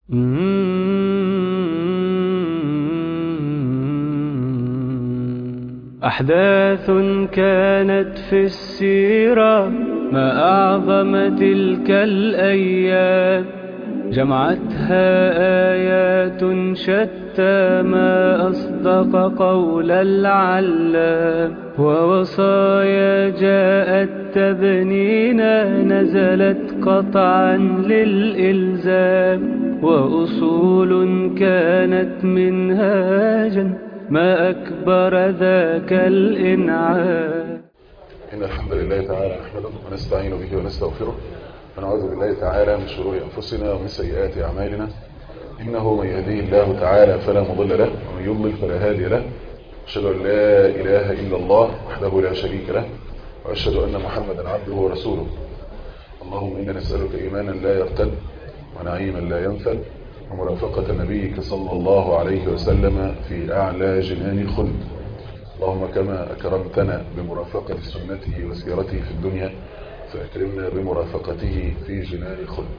أحداث كانت في السيرة ما أعظم تلك الأيام جمعتها آيات شتى ما أصدق قول العلام ووصايا جاءت تبنينا نزلت قطعا للإلزام وأصول كانت منهاجا ما أكبر ذاك الإنعام إن الحمد لله تعالى نحمده ونستعين به ونستغفره ونعوذ بالله تعالى من شرور أنفسنا ومن سيئات أعمالنا إنه من يهديه الله تعالى فلا مضل له ومن يضلل فلا هادي له أشهد أن لا إله إلا الله وحده لا شريك له وأشهد أن محمدا عبده ورسوله اللهم إنا نسألك إيمانا لا يرتد ونعيما لا ينفد ومرافقة نبيك صلى الله عليه وسلم في أعلى جنان الخلد اللهم كما أكرمتنا بمرافقة سنته وسيرته في الدنيا فأكرمنا بمرافقته في جنان الخلد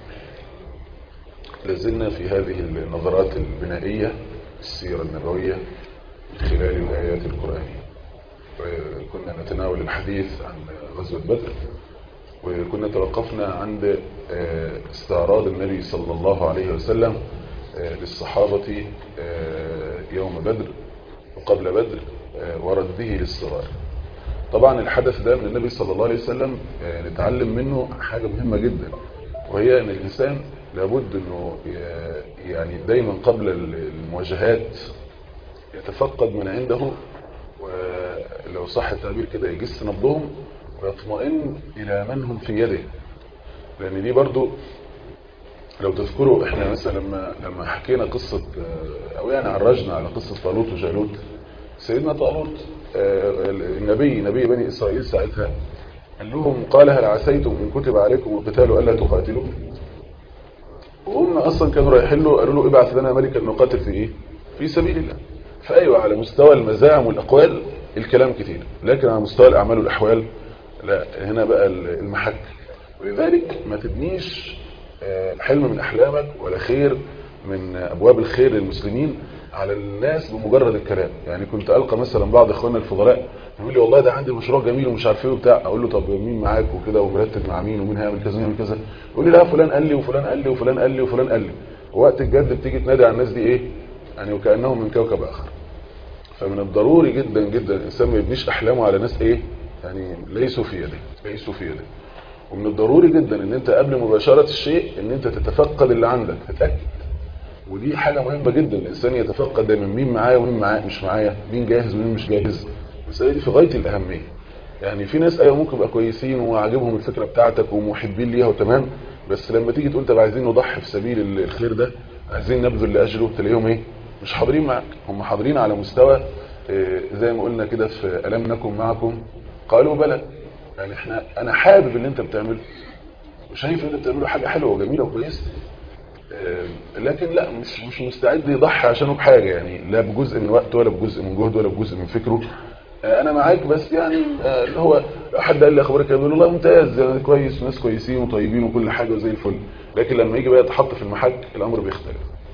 لازلنا في هذه النظرات البنائية السيرة النبوية من خلال الآيات القرآنية وكنا نتناول الحديث عن غزوة بدر وكنا توقفنا عند استعراض النبي صلى الله عليه وسلم للصحابة يوم بدر وقبل بدر ورده للصغار طبعا الحدث ده من النبي صلى الله عليه وسلم نتعلم منه حاجة مهمة جدا وهي ان الانسان لابد انه يعني دايما قبل المواجهات يتفقد من عنده ولو صح التعبير كده يجس نبضهم ويطمئن الى من هم في يده لان دي برضو لو تذكروا احنا مثلا لما لما حكينا قصة او يعني عرجنا على قصة طالوت وجالوت سيدنا طالوت النبي نبي بني اسرائيل ساعتها قال لهم قال هل عسيتم ان كتب عليكم القتال الا تقاتلوا وهم اصلا كانوا رايحين له قالوا له ابعث لنا ملكا نقاتل في ايه في سبيل الله فايوه على مستوى المزاعم والاقوال الكلام كتير لكن على مستوى الاعمال والاحوال لا هنا بقى المحك ولذلك ما تبنيش حلم من احلامك ولا خير من ابواب الخير للمسلمين على الناس بمجرد الكلام يعني كنت القى مثلا بعض اخواننا الفضلاء يقول لي والله ده عندي مشروع جميل ومش عارف ايه وبتاع اقول له طب مين معاك وكده ومرتب مع مين ومين هيعمل كذا ومين كذا يقول لي لا فلان قال لي وفلان قال لي وفلان قال لي وفلان قال لي وقت الجد بتيجي تنادي على الناس دي ايه يعني وكانهم من كوكب اخر فمن الضروري جدا جدا الانسان ما يبنيش احلامه على ناس ايه يعني ليسوا في يده ليسوا في يده ومن الضروري جدا ان انت قبل مباشرة الشيء ان انت تتفقد اللي عندك تتأكد ودي حاجة مهمة جدا الانسان يتفقد دايما مين معايا ومين معايا مش معايا مين جاهز ومين مش جاهز المسألة دي في غاية الاهمية يعني في ناس ايوه ممكن يبقى كويسين وعاجبهم الفكرة بتاعتك ومحبين ليها وتمام بس لما تيجي تقول طب عايزين نضحي في سبيل الخير ده عايزين نبذل لاجله تلاقيهم ايه مش حاضرين معاك هم حاضرين على مستوى زي ما قلنا كده في ألم نكن معكم قالوا بلى يعني احنا انا حابب اللي انت بتعمله وشايف ان انت بتعمله حاجه حلوه وجميله وكويسه لكن لا مش مش مستعد يضحي عشانه بحاجه يعني لا بجزء من وقته ولا بجزء من جهده ولا بجزء من فكره انا معاك بس يعني اللي هو حد قال لي اخبارك يقول والله ممتاز يعني كويس وناس كويسين وطيبين وكل حاجه وزي الفل لكن لما يجي بقى يتحط في المحك الامر بيختلف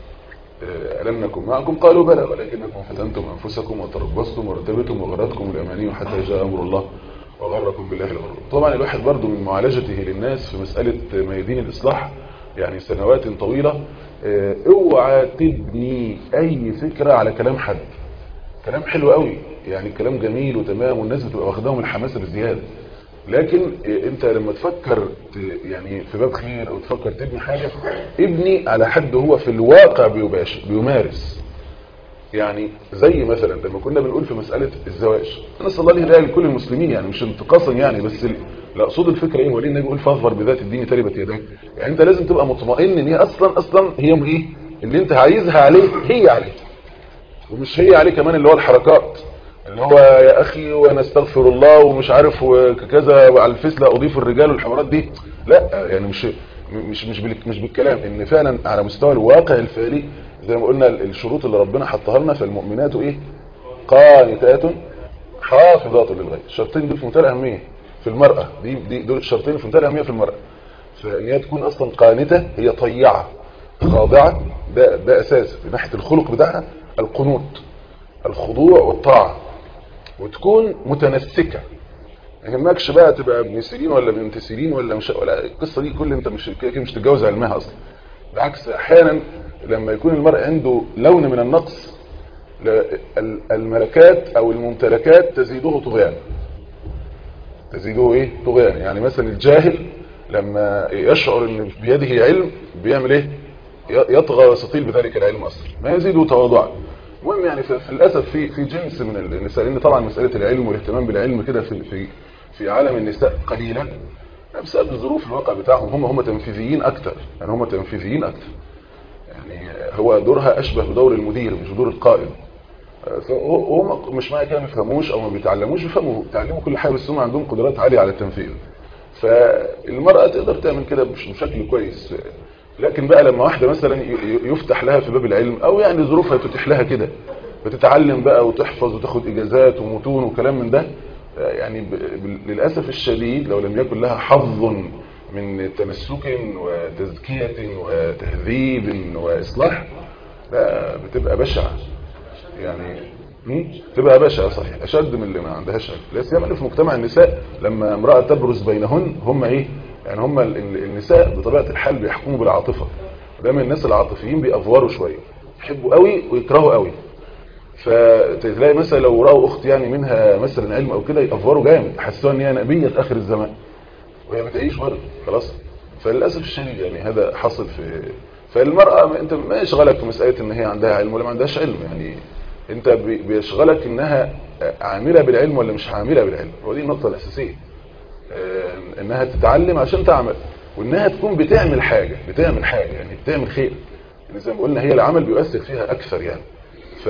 ألم نكن معكم قالوا بلى ولكنكم فتنتم أنفسكم وتربصتم وارتبتم وغرتكم الأماني حتى جاء أمر الله وغركم بالله الغرور طبعا الواحد برضو من معالجته للناس في مسألة ميادين الإصلاح يعني سنوات طويلة اوعى تبني أي فكرة على كلام حد كلام حلو قوي يعني كلام جميل وتمام والناس بتبقى واخداهم الحماسة بزيادة لكن انت لما تفكر يعني في باب خير او تفكر تبني حاجة ابني على حد هو في الواقع بيباشر بيمارس يعني زي مثلا لما كنا بنقول في مسألة الزواج نسأل الله الهداية لكل المسلمين يعني مش انتقاصا يعني بس لا اقصد الفكرة ايه وليه النبي يقول فاظفر بذات الدين تربت يداك يعني انت لازم تبقى مطمئن ان هي اصلا اصلا هي ايه اللي انت عايزها عليه هي عليه ومش هي عليه كمان اللي هو الحركات اللي هو يا اخي وانا استغفر الله ومش عارف وكذا وعلى الفيس لا اضيف الرجال والحوارات دي لا يعني مش مش مش مش بالكلام ان فعلا على مستوى الواقع الفعلي زي ما قلنا الشروط اللي ربنا حطها لنا فالمؤمنات ايه قانتات حافظات للغيب الشرطين دول في منتهى الاهميه في المراه دي, دي دول الشرطين في منتهى الاهميه في المراه فان هي تكون اصلا قانته هي طيعه خاضعة ده ده اساس من ناحية الخلق بتاعها القنوت الخضوع والطاعة وتكون متنسكة ما يهمكش بقى تبقى ابن سيرين ولا بنت سيرين ولا مش ولا القصه دي كل انت مش كده مش تتجوز علمها اصلا بالعكس احيانا لما يكون المرء عنده لون من النقص الملكات او الممتلكات تزيده طغيان تزيده ايه طغيان يعني مثلا الجاهل لما يشعر ان بيده علم بيعمل ايه يطغى ويستطيل بذلك العلم اصلا ما يزيده تواضعا المهم يعني في للاسف في في جنس من النساء لان طبعا مساله العلم والاهتمام بالعلم كده في في في عالم النساء قليلا بسبب الظروف الواقع بتاعهم هم هم تنفيذيين اكتر يعني هم تنفيذيين اكتر يعني هو دورها اشبه بدور المدير مش بدور القائد وهم مش معنى كده ما يفهموش او ما بيتعلموش بيفهموا بيتعلموا كل حاجه بس هم عندهم قدرات عاليه على التنفيذ فالمراه تقدر تعمل كده بشكل كويس لكن بقى لما واحده مثلا يفتح لها في باب العلم او يعني ظروفها تتيح لها كده بتتعلم بقى وتحفظ وتاخد اجازات ومتون وكلام من ده يعني للاسف الشديد لو لم يكن لها حظ من تمسك وتزكيه وتهذيب واصلاح لا بتبقى بشعه يعني تبقى بشعه صحيح اشد من اللي ما عندهاش لا سيما في مجتمع النساء لما امراه تبرز بينهن هم ايه يعني هم النساء بطبيعه الحال بيحكموا بالعاطفه دايما الناس العاطفيين بيأفوروا شويه يحبوا قوي ويكرهوا قوي فتلاقي مثلا لو راوا اخت يعني منها مثلا علم او كده يأفوروا جامد حسوها ان هي نبيه اخر الزمان وهي ما تعيش برضه خلاص فللاسف الشديد يعني هذا حصل في فالمراه انت ما يشغلك في مساله ان هي عندها علم ولا ما عندهاش علم يعني انت بيشغلك انها عامله بالعلم ولا مش عامله بالعلم ودي النقطه الاساسيه انها تتعلم عشان تعمل وانها تكون بتعمل حاجه بتعمل حاجه يعني بتعمل خير يعني زي ما قلنا هي العمل بيؤثر فيها اكثر يعني ف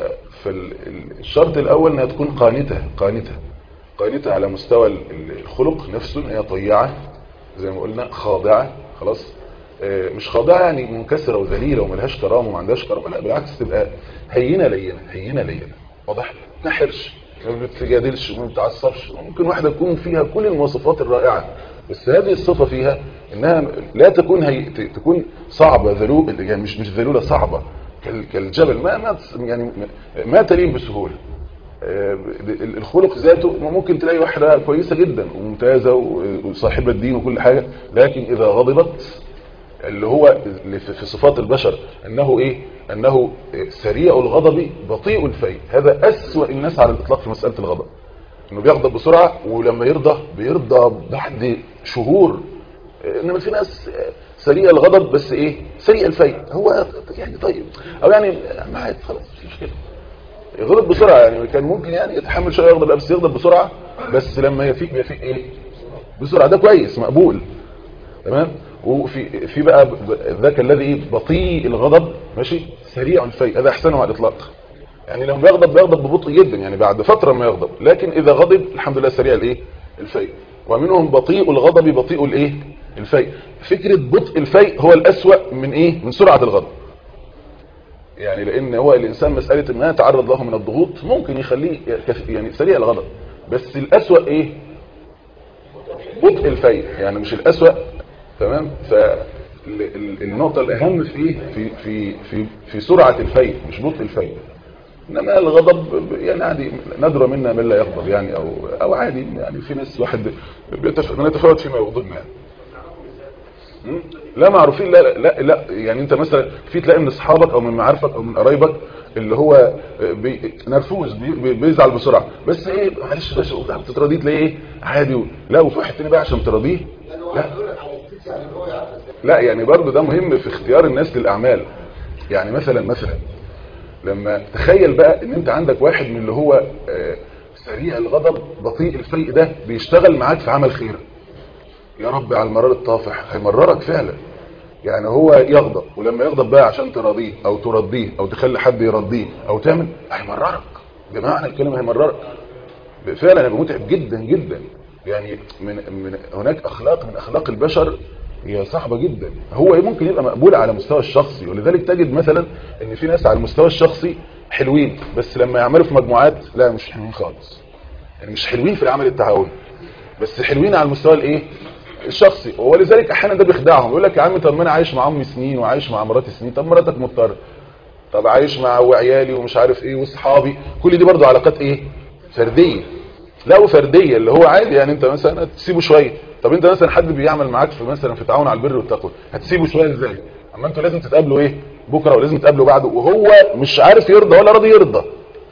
فالشرط الاول انها تكون قانته قانته قانته على مستوى الخلق نفسه ان هي طيعه زي ما قلنا خاضعه خلاص مش خاضعه يعني منكسره وذليله وملهاش كرامه وما عندهاش كرامه لا بالعكس تبقى هينه لينه هينه لينه واضح ما حرش ما بتجادلش وما بتعصبش ممكن واحده تكون فيها كل المواصفات الرائعه بس هذه الصفه فيها انها لا تكون هي تكون صعبه ذلول يعني مش مش ذلوله صعبه كالجبل ما ما يعني ما تلين بسهوله الخلق ذاته ممكن تلاقي واحده كويسه جدا وممتازه وصاحبه دين وكل حاجه لكن اذا غضبت اللي هو في صفات البشر انه ايه انه سريع الغضب بطيء الفيء هذا اسوأ الناس على الاطلاق في مساله الغضب انه بيغضب بسرعه ولما يرضى بيرضى بعد شهور انما في ناس سريع الغضب بس ايه سريع الفيء هو يعني طيب او يعني معايا خلاص مش مشكله يغضب بسرعه يعني كان ممكن يعني يتحمل شويه يغضب بس يغضب بسرعه بس لما يفيق بيفيق ايه بسرعه ده كويس مقبول تمام وفي في بقى ذاك الذي بطيء الغضب ماشي سريع الفيء هذا احسنه على الاطلاق يعني لما بيغضب بيغضب ببطء جدا يعني بعد فتره ما يغضب لكن اذا غضب الحمد لله سريع الايه الفيء ومنهم بطيء الغضب بطيء الايه الفيء فكره بطء الفيء هو الاسوا من ايه من سرعه الغضب يعني لان هو الانسان مساله ما يتعرض له من الضغوط ممكن يخليه يعني سريع الغضب بس الاسوا ايه بطء الفيء يعني مش الاسوا تمام فالنقطه الاهم في ايه في في في في سرعه الفيء مش بطء الفيء انما الغضب يعني عادي ندر منا من لا يغضب يعني او او عادي يعني في ناس واحد بنتفاوت فيما يغضبنا يعني لا معروفين لا لا لا يعني انت مثلا في تلاقي من اصحابك او من معارفك او من قرايبك اللي هو بي نرفوز بي بيزعل بسرعه بس ايه معلش باشا وبتاع بتراضيه تلاقيه ايه عادي لا وفي واحد تاني بقى عشان تراضيه لا لا يعني برضه ده مهم في اختيار الناس للاعمال يعني مثلا مثلا لما تخيل بقى ان انت عندك واحد من اللي هو سريع الغضب بطيء الفيء ده بيشتغل معاك في عمل خير يا رب على المرار الطافح هيمررك فعلا يعني هو يغضب ولما يغضب بقى عشان تراضيه او ترضيه او تخلي حد يرضيه او تعمل هيمررك بمعنى الكلمه هيمررك فعلا هيبقى متعب جدا جدا يعني من من هناك اخلاق من اخلاق البشر هي صعبه جدا هو ممكن يبقى مقبول على مستوى الشخصي ولذلك تجد مثلا ان في ناس على المستوى الشخصي حلوين بس لما يعملوا في مجموعات لا مش حلوين خالص يعني مش حلوين في العمل التعاوني بس حلوين على المستوى الايه الشخصي ولذلك احيانا ده بيخدعهم يقول لك يا عم طب ما انا عايش مع امي سنين وعايش مع مراتي سنين طب مراتك مضطر طب عايش مع وعيالي ومش عارف ايه واصحابي كل دي برضو علاقات ايه فرديه لا وفرديه اللي هو عادي يعني انت مثلا تسيبه شويه طب انت مثلا حد بيعمل معاك في مثلا في تعاون على البر والتقوى هتسيبه شويه ازاي اما انتوا لازم تتقابلوا ايه بكره ولازم تتقابلوا بعده وهو مش عارف يرضى ولا راضي يرضى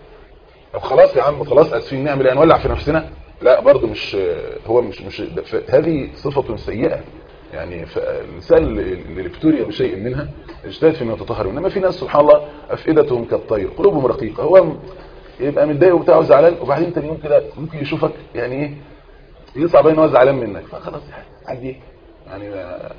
طب خلاص يا عم خلاص اسفين نعمل ايه نولع في نفسنا لا برضه مش هو مش مش هذه صفه سيئه يعني الانسان اللي ابتلي بشيء منها اجتهد في انه يتطهر انما في ناس سبحان الله افئدتهم كالطير قلوبهم رقيقه هو يبقى متضايق وبتاع وزعلان وبعدين تاني يوم كده ممكن يشوفك يعني ايه يصعب ان هو زعلان منك فخلاص عادي يعني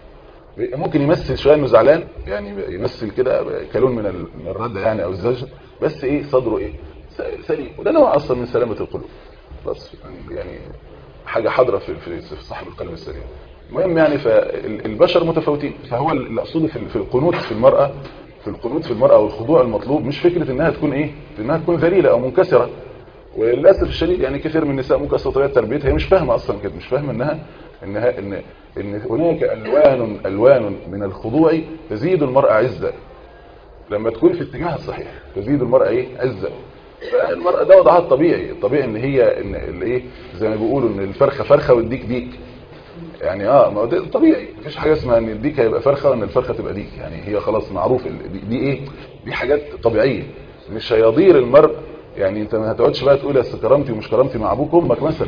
ممكن يمثل شويه انه زعلان يعني يمثل كده كلون من الرده يعني او الزجر بس ايه صدره ايه سليم وده نوع اصلا من سلامه القلوب بس يعني حاجه حاضره في في صاحب القلب السليم المهم يعني فالبشر متفاوتين فهو اللي اقصده في القنوت في المراه في القنوت في المراه والخضوع المطلوب مش فكره انها تكون ايه انها تكون ذليله او منكسره وللاسف الشديد يعني كثير من النساء ممكن اصلا طريقه تربيتها هي مش فاهمه اصلا كده مش فاهمه انها انها ان ان هناك الوان الوان من الخضوع تزيد المراه عزه لما تكون في اتجاهها الصحيح تزيد المراه ايه عزه فالمراه ده وضعها الطبيعي الطبيعي ان هي ان الايه زي ما بيقولوا ان الفرخه فرخه والديك ديك يعني اه ما هو ده طبيعي مفيش حاجه اسمها ان الديك هيبقى فرخه وان الفرخه تبقى ديك يعني هي خلاص معروف دي, دي ايه دي حاجات طبيعيه مش هيضير المرء يعني انت ما هتقعدش بقى تقول اصل كرامتي ومش كرامتي مع ابوك وامك مثلا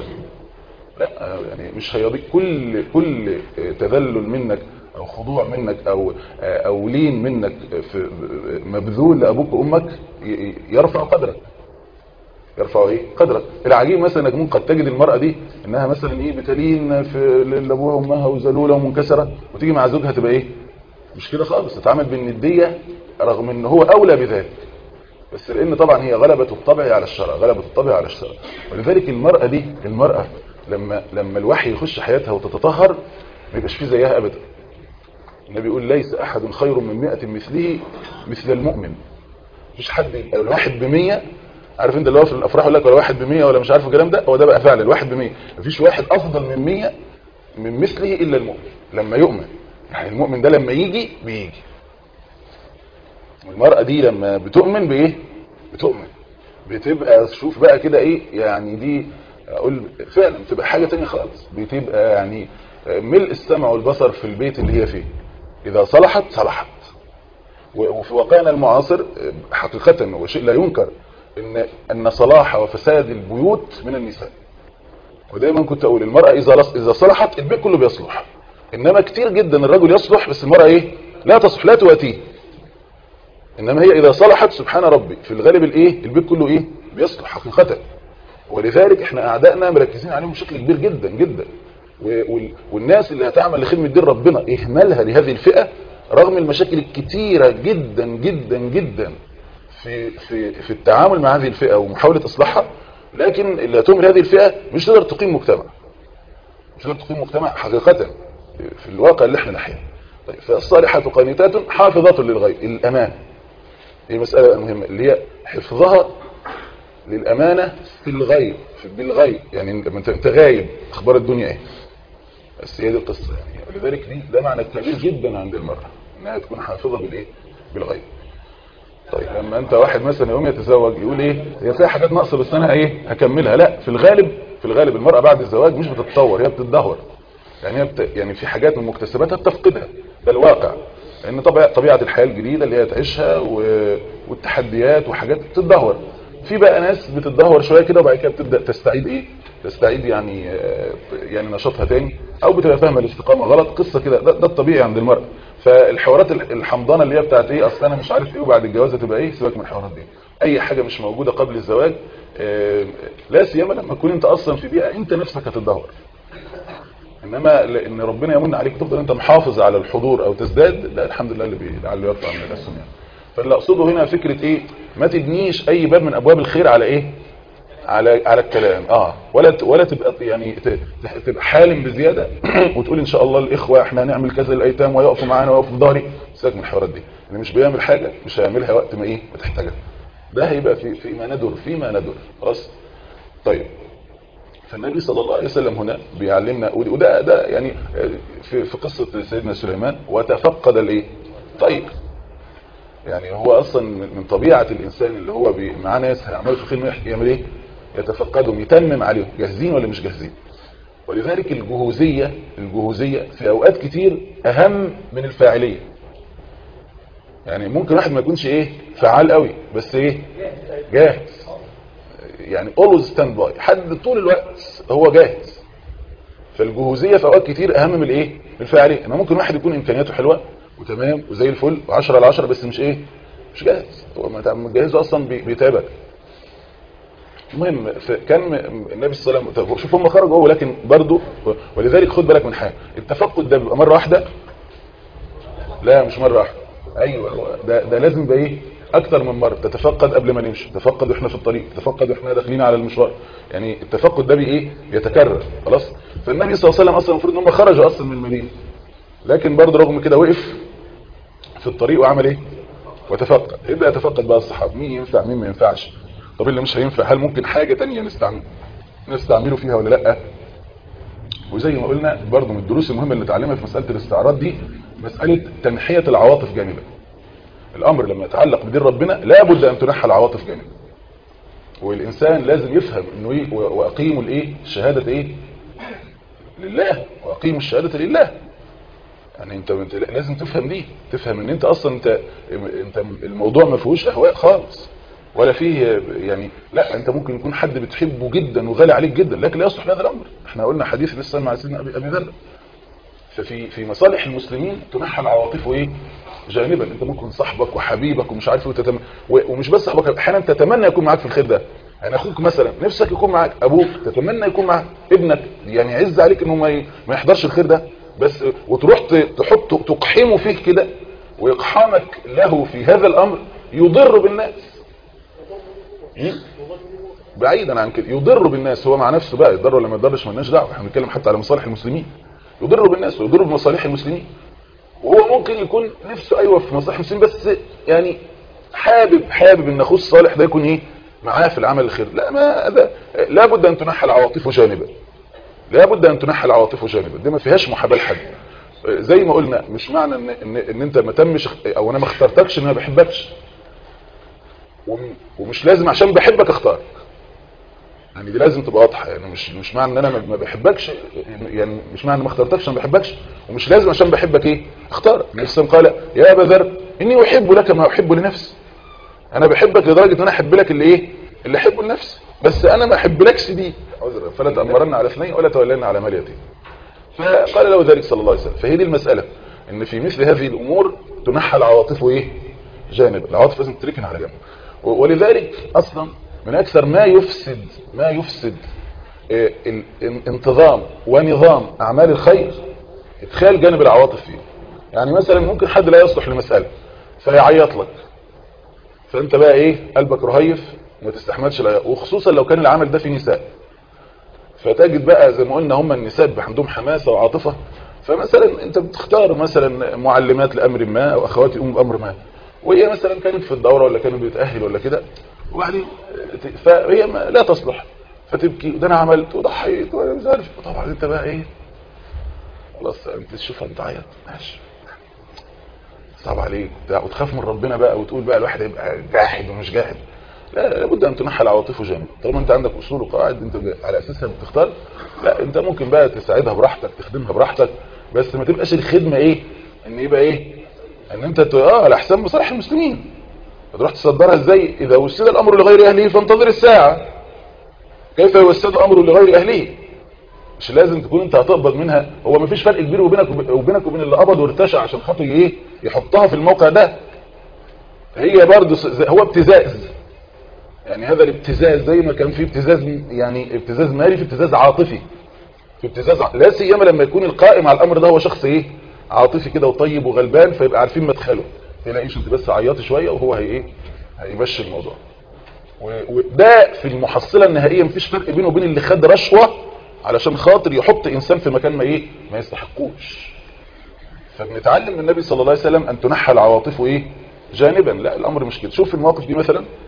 لا يعني مش هيضيق كل كل تذلل منك او خضوع منك او او لين منك في مبذول لابوك وامك يرفع قدرك يرفع ايه قدرك العجيب مثلا انك ممكن قد تجد المراه دي انها مثلا ايه بتلين في لابوها وامها وذلوله ومنكسره وتيجي مع زوجها تبقى ايه مش كده خالص تتعامل بالنديه رغم ان هو اولى بذلك بس لان طبعا هي غلبة الطبع على الشرع غلبة الطبع على الشرع ولذلك المرأة دي المرأة لما لما الوحي يخش حياتها وتتطهر ما يبقاش فيه زيها ابدا النبي يقول ليس احد خير من مئة مثله مثل المؤمن مفيش حد يبقى الواحد بمية عارف انت اللي هو في الافراح يقول لك ولا واحد بمية ولا مش عارف الكلام ده هو ده بقى فعلا الواحد بمية مفيش واحد افضل من مية من مثله الا المؤمن لما يؤمن يعني المؤمن ده لما يجي بيجي المرأة دي لما بتؤمن بايه بتؤمن بتبقى شوف بقى كده ايه يعني دي اقول فعلا بتبقى حاجة تانية خالص بتبقى يعني ملء السمع والبصر في البيت اللي هي فيه اذا صلحت صلحت وفي واقعنا المعاصر حقيقة وشيء لا ينكر ان ان صلاح وفساد البيوت من النساء ودايما كنت اقول المرأة اذا اذا صلحت البيت كله بيصلح انما كتير جدا الرجل يصلح بس المرأة ايه لا تصلح لا تواتيه انما هي اذا صلحت سبحان ربي في الغالب الايه البيت كله ايه بيصلح حقيقة ولذلك احنا اعدائنا مركزين عليهم بشكل كبير جدا جدا والناس اللي هتعمل لخدمة دين ربنا اهمالها لهذه الفئة رغم المشاكل الكتيرة جدا جدا جدا في في في التعامل مع هذه الفئة ومحاولة اصلاحها لكن اللي هتهمل هذه الفئة مش تقدر تقيم مجتمع مش تقدر تقيم مجتمع حقيقة في الواقع اللي احنا نحياه طيب فالصالحات قانتات حافظات للغيب الأمان هي مسألة مهمة اللي هي حفظها للأمانة في الغيب في بالغيب يعني لما انت غايب أخبار الدنيا ايه بس هي دي القصة يعني ولذلك دي ده معنى كبير جدا عند المرأة انها تكون حافظة بالايه بالغيب طيب لما انت واحد مثلا يوم يتزوج يقول ايه هي فيها حاجات ناقصه بس انا ايه هكملها لا في الغالب في الغالب المرأة بعد الزواج مش بتتطور هي بتتدهور يعني هي بت... يعني في حاجات من مكتسباتها بتفقدها ده الواقع لان طبيعه طبيعه الحياه الجديده اللي هي تعيشها و... والتحديات وحاجات بتتدهور في بقى ناس بتتدهور شويه كده وبعد كده بتبدا تستعيد ايه تستعيد يعني يعني نشاطها تاني او بتبقى فاهمه الاستقامه غلط قصه كده ده, ده الطبيعي عند المرأة فالحوارات الحمضانه اللي هي بتاعت ايه اصل انا مش عارف ايه وبعد الجواز هتبقى ايه سيبك من الحوارات دي اي حاجه مش موجوده قبل الزواج لا سيما لما تكون انت اصلا في بيئه انت نفسك هتتدهور انما لان ربنا يمن عليك تفضل انت محافظ على الحضور او تزداد ده الحمد لله اللي لعله يرفع من الاسهم يعني فاللي اقصده هنا فكره ايه ما تبنيش اي باب من ابواب الخير على ايه على على الكلام اه ولا ولا تبقى يعني تبقى حالم بزياده وتقول ان شاء الله الاخوه احنا هنعمل كذا للايتام ويقفوا معانا ويقفوا في ظهري سيبك من الحوارات دي اللي مش بيعمل حاجه مش هيعملها وقت ما ايه ما تحتاجها ده هيبقى في فيما ندر فيما ندر خلاص طيب فالنبي صلى الله عليه وسلم هنا بيعلمنا وده ده يعني في في قصه سيدنا سليمان وتفقد الايه طيب يعني هو اصلا من طبيعه الانسان اللي هو معاه ناس هيعملوا في الخدمه يعمل ايه يتفقدهم يتمم عليهم جاهزين ولا مش جاهزين ولذلك الجهوزيه الجهوزيه في اوقات كتير اهم من الفاعليه يعني ممكن واحد ما يكونش ايه فعال قوي بس ايه جاهز يعني always stand by حد طول الوقت هو جاهز فالجهوزيه في اوقات كتير اهم من الايه من الفاعليه انما ممكن واحد يكون امكانياته حلوه وتمام وزي الفل و10 على 10 بس مش ايه مش جاهز هو مجهزه اصلا بيتعبك المهم كان النبي صلى الله عليه وسلم شوف هم خرجوا هو لكن برضه ولذلك خد بالك من حاجه التفقد ده بيبقى مره واحده لا مش مره واحده ايوه ده ده لازم يبقى ايه اكتر من مره تتفقد قبل ما نمشي تتفقد واحنا في الطريق تتفقد واحنا داخلين على المشوار يعني التفقد ده بي ايه بيتكرر خلاص فالنبي صلى الله عليه وسلم اصلا المفروض ان هم خرجوا اصلا من المدينه لكن برضه رغم كده وقف في الطريق وعمل ايه وتفقد يبدا يتفقد بقى الصحابه مين ينفع مين ما ينفعش طب اللي مش هينفع هل ممكن حاجه تانية نستعمل نستعمله فيها ولا لا وزي ما قلنا برضه من الدروس المهمه اللي نتعلمها في مساله الاستعراض دي مساله تنحيه العواطف جانبا الامر لما يتعلق بدين ربنا لابد ان تنحى العواطف جانبا والانسان لازم يفهم انه ايه واقيموا الايه الشهاده ايه لله واقيموا الشهاده لله يعني انت, انت لازم تفهم دي تفهم ان انت اصلا انت انت الموضوع ما فيهوش اهواء خالص ولا فيه يعني لا انت ممكن يكون حد بتحبه جدا وغالي عليك جدا لكن لا يصلح لهذا الامر احنا قلنا حديث لسه مع سيدنا ابي ابي ذر ففي في مصالح المسلمين تنحى العواطف ايه جانبا انت ممكن صاحبك وحبيبك ومش عارف وتتم... ومش بس صاحبك احيانا تتمنى يكون معاك في الخير ده يعني اخوك مثلا نفسك يكون معاك ابوك تتمنى يكون معاك ابنك يعني يعز عليك انه ما ما يحضرش الخير ده بس وتروح تحط تقحمه فيه كده واقحامك له في هذا الامر يضر بالناس بعيدا عن كده يضر بالناس هو مع نفسه بقى يضر ولا ما يضرش مالناش دعوه احنا بنتكلم حتى على مصالح المسلمين يضر بالناس ويضر بمصالح المسلمين وهو ممكن يكون نفسه ايوه في مصالح المسلمين بس يعني حابب حابب ان اخوه الصالح ده يكون ايه معاه في العمل الخير لا ما ده لابد ان تنحى العواطف جانبا لابد ان تنحى العواطف جانبا دي ما فيهاش محاباه لحد زي ما قلنا مش معنى ان ان, إن انت ما تمش او انا ما اخترتكش ان انا ما بحبكش ومش لازم عشان بحبك اختارك يعني دي لازم تبقى واضحه يعني مش مش معنى ان انا ما بحبكش يعني مش معنى ما اخترتكش انا ما بحبكش ومش لازم عشان بحبك ايه اختارك النبي صلى الله عليه وسلم قال يا ابا ذر اني احب لك ما احب لنفسي انا بحبك لدرجه ان انا احب لك اللي ايه اللي احبه لنفسي بس انا ما احبلكش دي عذرا فلا تامرن على اثنين ولا تولين على مال يتيم فقال له ذلك صلى الله عليه وسلم فهي دي المساله ان في مثل هذه الامور تنحى العواطف ايه جانب العواطف لازم تركن على جنب ولذلك اصلا من اكثر ما يفسد ما يفسد انتظام ونظام اعمال الخير ادخال جانب العواطف فيه يعني مثلا ممكن حد لا يصلح لمساله فيعيط لك فانت بقى ايه قلبك رهيف وما تستحملش العياط وخصوصا لو كان العمل ده فيه نساء فتجد بقى زي ما قلنا هم النساء عندهم حماسه وعاطفه فمثلا انت بتختار مثلا معلمات لامر ما او اخوات يقوموا بامر ما وهي مثلا كانت في الدوره ولا كانت بتتاهل ولا كده وبعدين فهي لا تصلح فتبكي ده انا عملت وضحيت وانا مش عارف طبعا انت بقى ايه خلاص انت تشوفها انت عيط ماشي صعب عليك وتخاف من ربنا بقى وتقول بقى الواحد هيبقى جاحد ومش جاحد لا لابد ان تنحى العواطف جانب طالما انت عندك اصول وقواعد انت على اساسها بتختار لا انت ممكن بقى تساعدها براحتك تخدمها براحتك بس ما تبقاش الخدمه ايه ان يبقى ايه ان انت اه على حساب مصالح المسلمين تروح تصدرها ازاي اذا وسد الامر لغير اهله فانتظر الساعه كيف يوسد الامر لغير اهله مش لازم تكون انت هتقبض منها هو ما فيش فرق كبير وبينك وبينك وبين اللي قبض وارتشى عشان خاطر ايه يحطها في الموقع ده هي برضه هو ابتزاز يعني هذا الابتزاز زي ما كان في ابتزاز يعني ابتزاز مالي في ابتزاز عاطفي في ابتزاز ع... لا سيما لما يكون القائم على الامر ده هو شخص ايه عاطفي كده وطيب وغلبان فيبقى عارفين مدخله تلاقيش انت بس عيطي شويه وهو هي ايه هيمشي الموضوع وده في المحصله النهائيه مفيش فرق بينه وبين اللي خد رشوه علشان خاطر يحط انسان في مكان ما ايه ما يستحقوش فبنتعلم من النبي صلى الله عليه وسلم ان تنحى العواطف ايه جانبا لا الامر مش كده شوف المواقف دي مثلا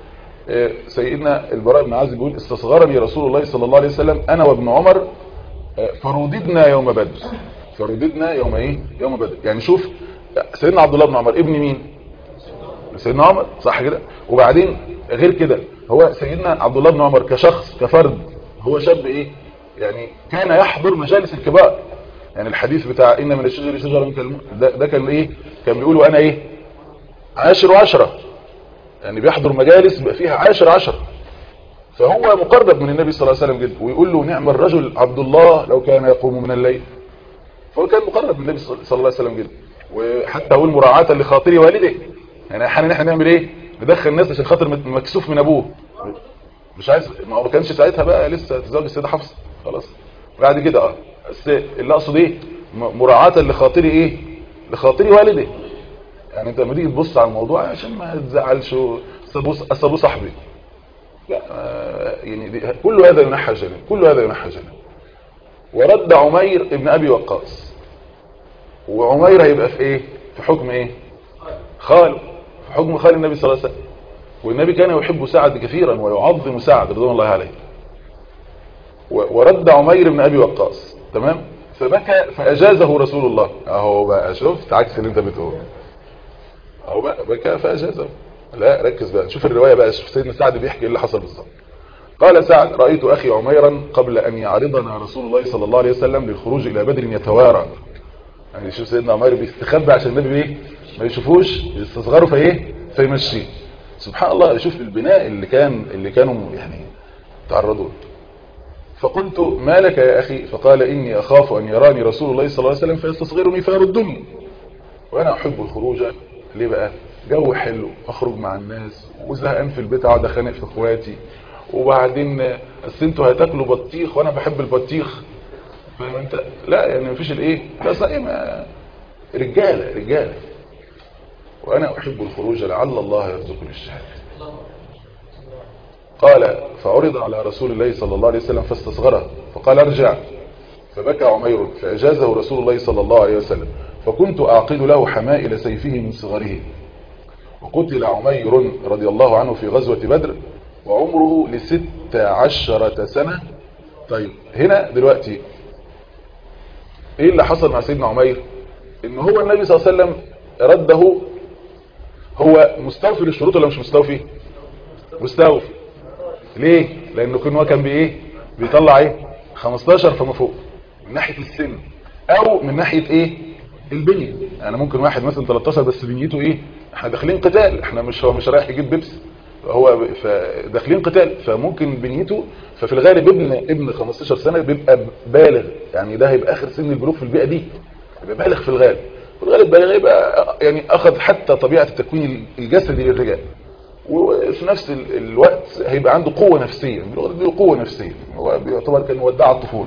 آه، سيدنا البراء بن عازب بيقول استصغرني رسول الله صلى الله عليه وسلم انا وابن عمر آه، فرددنا يوم بدر فرددنا يوم ايه يوم بدر يعني شوف سيدنا عبد الله بن عمر ابن مين سيدنا عمر صح كده وبعدين غير كده هو سيدنا عبد الله بن عمر كشخص كفرد هو شاب ايه يعني كان يحضر مجالس الكبار يعني الحديث بتاع ان من الشجر شجره كالموت ده, ده كان ايه كان بيقول وانا ايه عاشر وعشرة يعني بيحضر مجالس بقى فيها عاشر عشرة فهو مقرب من النبي صلى الله عليه وسلم جدا ويقول له نعم الرجل عبد الله لو كان يقوم من الليل فهو كان مقرب من النبي صلى الله عليه وسلم جدا وحتى اقول مراعاة لخاطر والده يعني احيانا احنا نعمل ايه ندخل الناس عشان خاطر مكسوف من ابوه مش عايز ما هو ما كانش ساعتها بقى لسه تزوج السيده حفصه خلاص بعد كده اه بس اللي اقصد ايه م- مراعاة لخاطري ايه لخاطري والدي يعني انت لما تيجي تبص على الموضوع عشان ما تزعلش اصل ابوه صاحبي لا آه، يعني دي كل هذا ينحى جانب كل هذا ينحى جانب ورد عمير ابن ابي وقاص وعمير هيبقى في ايه في حكم ايه خال في حكم خال النبي صلى الله عليه وسلم والنبي كان يحب سعد كثيرا ويعظم سعد رضوان الله عليه و- ورد عمير بن ابي وقاص تمام فبكى فاجازه رسول الله اهو بقى شفت عكس اللي انت بتقوله اهو بقى بكى فاجازه لا ركز بقى شوف الروايه بقى شوف سيدنا سعد بيحكي ايه اللي حصل بالظبط قال سعد رايت اخي عميرا قبل ان يعرضنا رسول الله صلى الله عليه وسلم للخروج الى بدر يتوارى يعني شوف سيدنا عمير بيستخبى عشان النبي ايه ما يشوفوش يستصغروا فايه فيمشيه سبحان الله شوف البناء اللي كان اللي كانوا يعني تعرضوا له. فقلت ما لك يا أخي فقال إني أخاف أن يراني رسول الله صلى الله عليه وسلم فيستصغرني فيردني وأنا أحب الخروج ليه بقى جو حلو أخرج مع الناس وزهقان في البيت أقعد أخانق في إخواتي وبعدين أصل انتوا هتاكلوا بطيخ وأنا بحب البطيخ فاهم أنت لا يعني مفيش الإيه لا صحيح ما رجالة رجالة وأنا أحب الخروج لعل الله يرزقني الشهادة قال فعرض على رسول الله صلى الله عليه وسلم فاستصغره فقال ارجع فبكى عمير فأجازه رسول الله صلى الله عليه وسلم فكنت أعقد له حمائل سيفه من صغره وقتل عمير رضي الله عنه في غزوة بدر وعمره لست عشرة سنة طيب هنا دلوقتي ايه اللي حصل مع سيدنا عمير ان هو النبي صلى الله عليه وسلم رده هو مستوفي للشروط ولا مش مستوفي مستوفي ليه لانه كان هو كان بايه بيطلع ايه 15 فما فوق من ناحيه السن او من ناحيه ايه البنيه يعني ممكن واحد مثلا 13 بس بنيته ايه احنا داخلين قتال احنا مش هو مش رايح يجيب بيبس هو ب- ف- داخلين قتال فممكن بنيته ففي الغالب ابن ابن 15 سنه بيبقى بالغ يعني ده هيبقى اخر سن البلوغ في البيئه دي يبقى بالغ في الغالب في الغالب بالغ يبقى يعني اخذ حتى طبيعه التكوين الجسدي للرجال وفي نفس ال- الوقت هيبقى عنده قوة نفسية بيقول له قوة نفسية هو بيعتبر كان ودع الطفولة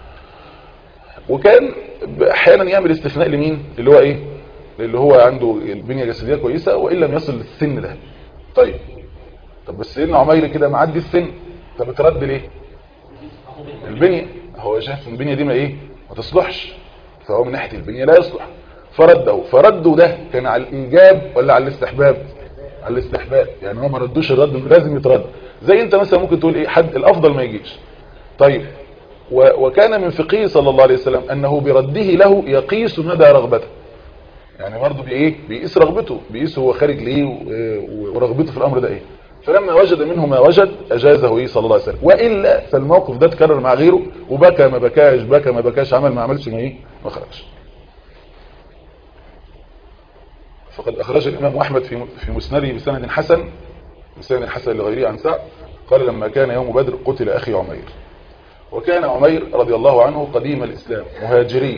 وكان احيانا يعمل استثناء لمين اللي هو ايه اللي هو عنده البنية الجسدية كويسة وإن لم يصل للسن ده طيب طب بس سيدنا عمير كده معدي السن طب اترد ليه البنية هو شايف ان البنية دي ما ايه ما تصلحش فهو من ناحية البنية لا يصلح فرده فرده ده كان على الإيجاب ولا على الاستحباب على الاستحباب يعني هو ما ردوش الرد لازم يترد زي انت مثلا ممكن تقول ايه حد الافضل ما يجيش طيب و- وكان من فقهه صلى الله عليه وسلم انه برده له يقيس مدى رغبته يعني برضه بايه بيقيس رغبته بيقيس هو خارج ليه و- ورغبته في الامر ده ايه فلما وجد منه ما وجد اجازه ايه صلى الله عليه وسلم والا فالموقف ده اتكرر مع غيره وبكى ما بكاش بكى ما بكاش عمل ما عملش ما ايه ما خرجش فقد أخرج الإمام أحمد في في مسنده بسند حسن بسند حسن لغيره عن سعد قال لما كان يوم بدر قتل أخي عمير وكان عمير رضي الله عنه قديم الإسلام مهاجري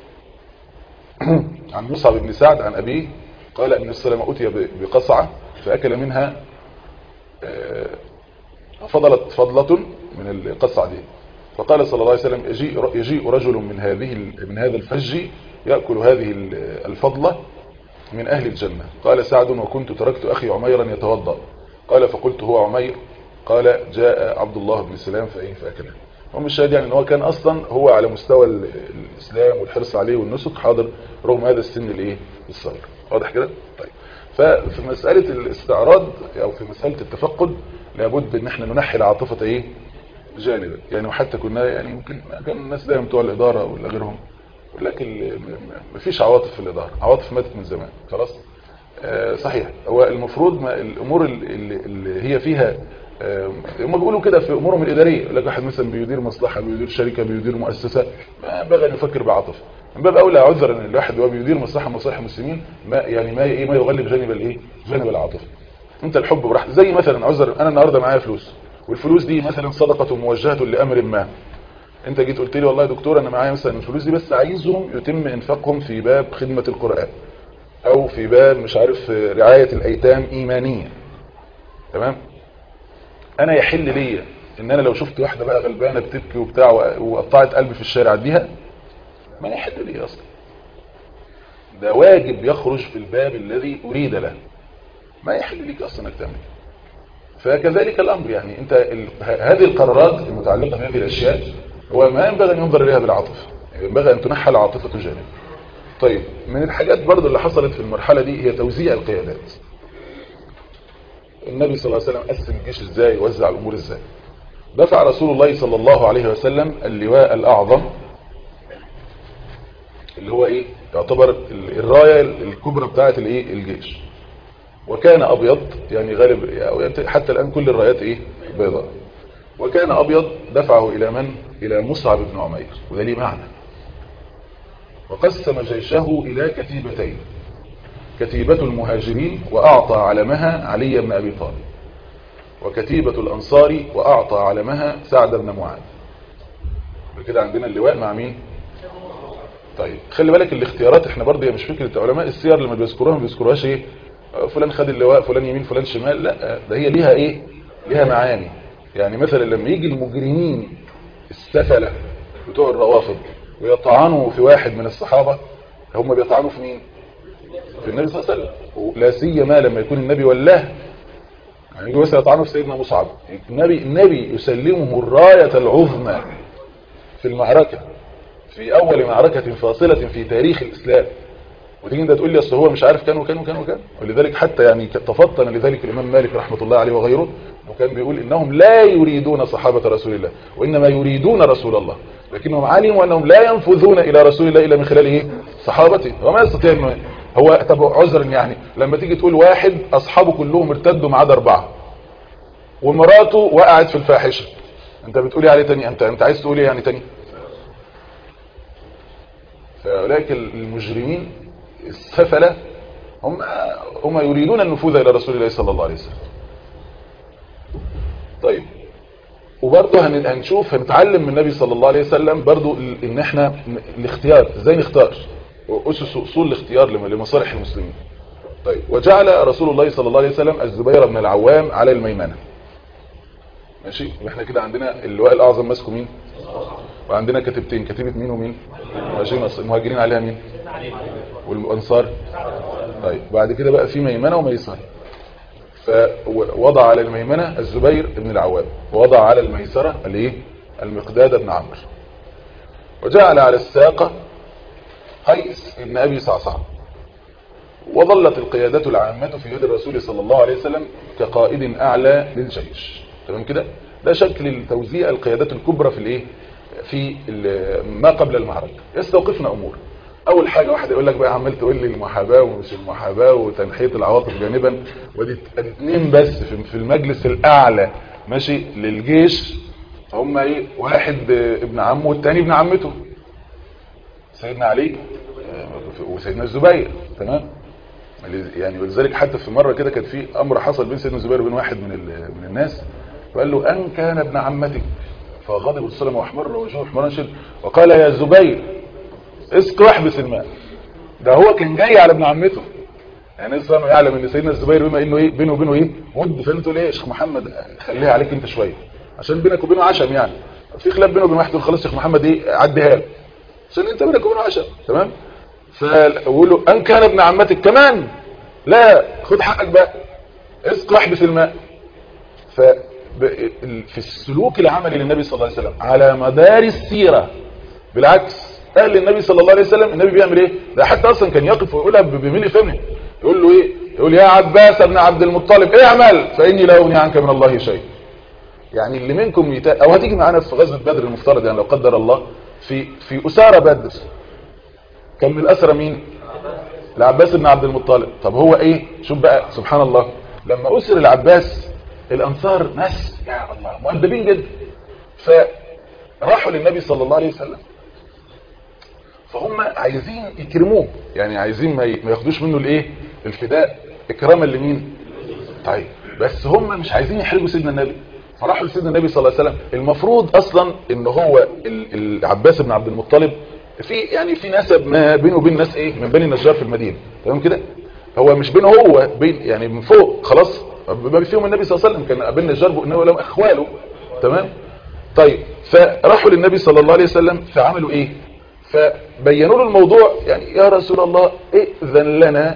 عن مصعب بن سعد عن أبيه قال أن السلام أتي ب- بقصعة فأكل منها آه، فضلت فضلة من القصعة دي فقال صلى الله عليه وسلم يجيء, يجيء رجل من هذه ال- من هذا الفج يأكل هذه ال- الفضلة من أهل الجنة قال سعد وكنت تركت أخي عميرا يتوضأ قال فقلت هو عمير قال جاء عبد الله بن سلام فإيه فأكله هم الشاهد يعني ان هو كان اصلا هو على مستوى ال- الاسلام والحرص عليه والنسك حاضر رغم هذا السن الايه الصغير واضح كده طيب ففي مسألة الاستعراض او في مسألة التفقد لابد ان احنا ننحي العاطفه ايه جانبا يعني وحتى كنا يعني ممكن كان الناس دايما بتوع الاداره ولا غيرهم لكن مفيش عواطف في الاداره عواطف ماتت من زمان خلاص آه صحيح هو المفروض ما الامور اللي, اللي هي فيها هم بيقولوا كده في امورهم الاداريه يقول لك واحد مثلا بيدير مصلحه بيدير شركه بيدير مؤسسه ما ينبغي ان يفكر بعاطفه من باب اولى عذر ان الواحد وهو بيدير مصلحه مصالح المسلمين ما يعني ما ايه ما يغلب جانب الايه جانب العاطفه انت الحب براحتك زي مثلا عذر انا النهارده معايا فلوس والفلوس دي مثلا صدقه موجهه لامر ما انت جيت قلت لي والله يا دكتور انا معايا مثلا الفلوس دي بس عايزهم يتم انفاقهم في باب خدمه القران او في باب مش عارف رعايه الايتام ايمانيه تمام انا يحل ليا ان انا لو شفت واحده بقى غلبانه بتبكي وبتاع وقطعت قلبي في الشارع اديها ما يحل لي اصلا ده واجب يخرج في الباب الذي اريد له ما يحل لك اصلا انك تعمل فكذلك الامر يعني انت ال... هذه القرارات المتعلقه بهذه الاشياء هو ما ينبغي ان ينظر اليها بالعاطفه ينبغي ان تنحى العاطفه جانب طيب من الحاجات برضو اللي حصلت في المرحله دي هي توزيع القيادات النبي صلى الله عليه وسلم قسم الجيش ازاي وزع الامور ازاي دفع رسول الله صلى الله عليه وسلم اللواء الاعظم اللي هو ايه يعتبر الرايه الكبرى بتاعه الايه الجيش وكان ابيض يعني غالب حتى الان كل الرايات ايه بيضاء وكان ابيض دفعه الى من الى مصعب بن عمير وده ليه معنى وقسم جيشه الى كتيبتين كتيبة المهاجرين وأعطى علمها علي بن أبي طالب وكتيبة الأنصار وأعطى علمها سعد بن معاذ كده عندنا اللواء مع مين طيب خلي بالك الاختيارات احنا برضه مش فكرة علماء السير لما بيذكروها ما بيذكروهاش ايه فلان خد اللواء فلان يمين فلان شمال لا ده هي ليها ايه ليها معاني يعني مثلا لما يجي المجرمين السفلة بتوع الروافض ويطعنوا في واحد من الصحابة هم بيطعنوا في مين في النبي صلى الله عليه وسلم لا سيما لما يكون النبي ولاه يعني يجي مثلا يطعنوا في سيدنا مصعب النبي النبي يسلمه الراية العظمى في المعركة في أول معركة فاصلة في تاريخ الإسلام وتيجي انت تقول لي اصل هو مش عارف كان وكان وكان وكان ولذلك حتى يعني تفطن لذلك الامام مالك رحمه الله عليه وغيره وكان بيقول انهم لا يريدون صحابه رسول الله وانما يريدون رسول الله لكنهم علموا انهم لا ينفذون الى رسول الله الا من خلال ايه صحابته وما يستطيع انه هو طب عذر يعني لما تيجي تقول واحد اصحابه كلهم ارتدوا ما عدا اربعه ومراته وقعت في الفاحشه انت بتقولي عليه تاني انت انت عايز تقول ايه يعني تاني فاولئك المجرمين السفله هم هم يريدون النفوذ الى رسول الله صلى الله عليه وسلم طيب وبرضه هنشوف هنتعلم من النبي صلى الله عليه وسلم برضه ان احنا الاختيار ازاي نختار واسس اصول الاختيار لمصالح المسلمين طيب وجعل رسول الله صلى الله عليه وسلم الزبير بن العوام على الميمنه ماشي احنا كده عندنا اللواء الاعظم ماسكه مين وعندنا كتيبتين كتيبه مين ومين ماشي المهاجرين عليها مين والانصار طيب بعد كده بقى في ميمنه وميسره فوضع على الميمنه الزبير بن العوام ووضع على الميسره الايه المقداد بن عمرو وجعل على الساقه قيس بن ابي صعصع وظلت القيادة العامة في يد الرسول صلى الله عليه وسلم كقائد اعلى للجيش تمام كده ده شكل التوزيع القيادات الكبرى في الايه في ما قبل المعركه يستوقفنا امور اول حاجه واحد يقول لك بقى عمال تقول لي المحاباه ومش المحاباه وتنحيه العواطف جانبا ودي اثنين بس في المجلس الاعلى ماشي للجيش هم ايه واحد ابن عمه والتاني ابن عمته سيدنا علي وسيدنا الزبير تمام يعني ولذلك حتى في مره كده كانت في امر حصل بين سيدنا الزبير وبين واحد من من الناس فقال له ان كان ابن عمتك فغضب السلام واحمر وجهه احمرا شد وقال يا زبير اسق واحبس الماء ده هو كان جاي على ابن عمته يعني اصلا يعلم ان سيدنا الزبير بما انه ايه بينه وبينه ايه ود فانت ليه يا شيخ محمد خليها عليك انت شويه عشان بينك وبينه عشم يعني في خلاف بينه وبين واحد خلاص شيخ محمد ايه عديها له عشان انت بينك وبينه عشم تمام فقول له ان كان ابن عمتك كمان لا خد حقك بقى اسق واحبس الماء ف في السلوك العملي للنبي صلى الله عليه وسلم على مدار السيرة بالعكس اهل النبي صلى الله عليه وسلم النبي بيعمل ايه ده حتى اصلا كان يقف ويقولها بملء فمه يقول له ايه يقول يا عباس بن عبد المطلب اعمل فاني لا اغني عنك من الله شيء يعني اللي منكم يتا... او هتيجي معانا في غزوه بدر المفترض يعني لو قدر الله في في اسارى بدر كان من الاسرى مين العباس بن عبد المطلب طب هو ايه شوف بقى سبحان الله لما اسر العباس الانصار ناس يا الله مؤدبين جدا فراحوا للنبي صلى الله عليه وسلم فهم عايزين يكرموه يعني عايزين ما ما ياخدوش منه الايه الفداء اكراما لمين طيب بس هم مش عايزين يحرجوا سيدنا النبي فراحوا لسيدنا النبي صلى الله عليه وسلم المفروض اصلا ان هو العباس بن عبد المطلب في يعني في نسب ما بينه وبين ناس ايه من بني النجار في المدينه تمام كده هو مش بينه هو بين يعني من فوق خلاص ما فيهم النبي صلى الله عليه وسلم كان بين النجار انه لهم اخواله تمام طيب فراحوا للنبي صلى الله عليه وسلم فعملوا ايه فبينوا له الموضوع يعني يا رسول الله ائذن لنا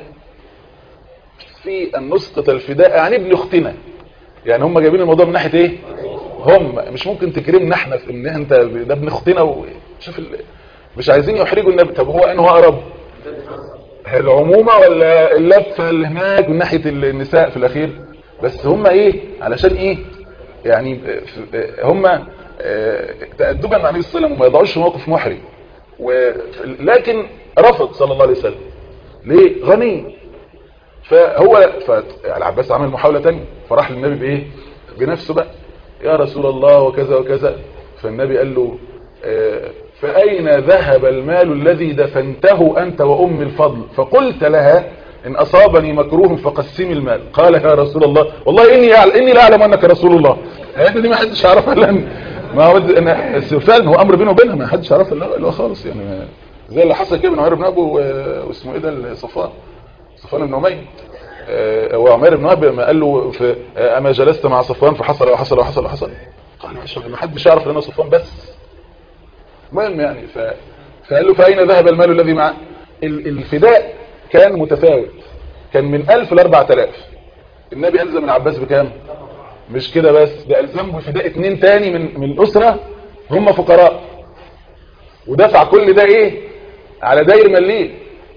في ان نسقط الفداء عن ابن اختنا يعني هم جايبين الموضوع من ناحيه ايه هم مش ممكن تكرمنا احنا في ان انت ده ابن اختنا وشوف ال... مش عايزين يحرجوا النبي طب هو انه اقرب العمومه ولا اللفه اللي هناك من ناحيه النساء في الاخير بس هم ايه علشان ايه يعني هم تأدبا مع النبي صلى الله عليه وسلم وما يضعوش في موقف محرج ولكن رفض صلى الله عليه وسلم ليه غني فهو فالعباس عمل محاولة تانية فراح للنبي بايه بنفسه بقى يا رسول الله وكذا وكذا فالنبي قال له فأين ذهب المال الذي دفنته أنت وأم الفضل فقلت لها إن أصابني مكروه فقسمي المال قال يا رسول الله والله إني إني لا أعلم أنك رسول الله هذا دي ما حدش يعرفها لأن ما هو أنا فعلا هو أمر بينه وبينها ما حدش يعرفها إلا خالص يعني زي اللي حصل كده بين عمير بن أبو واسمه إيه ده صفوان صفوان بن أمية وعمير بن وهب ما قال له في أما جلست مع صفوان فحصل وحصل وحصل وحصل قال ما حدش يعرف لأنه صفوان بس المهم يعني ف... فقال له فأين ذهب المال الذي معه الفداء كان متفاوت كان من 1000 ل 4000 النبي ألزم العباس بكام مش كده بس ده ألزمه بفداء اتنين تاني من من الأسرة هم فقراء ودفع كل ده ايه على داير مليل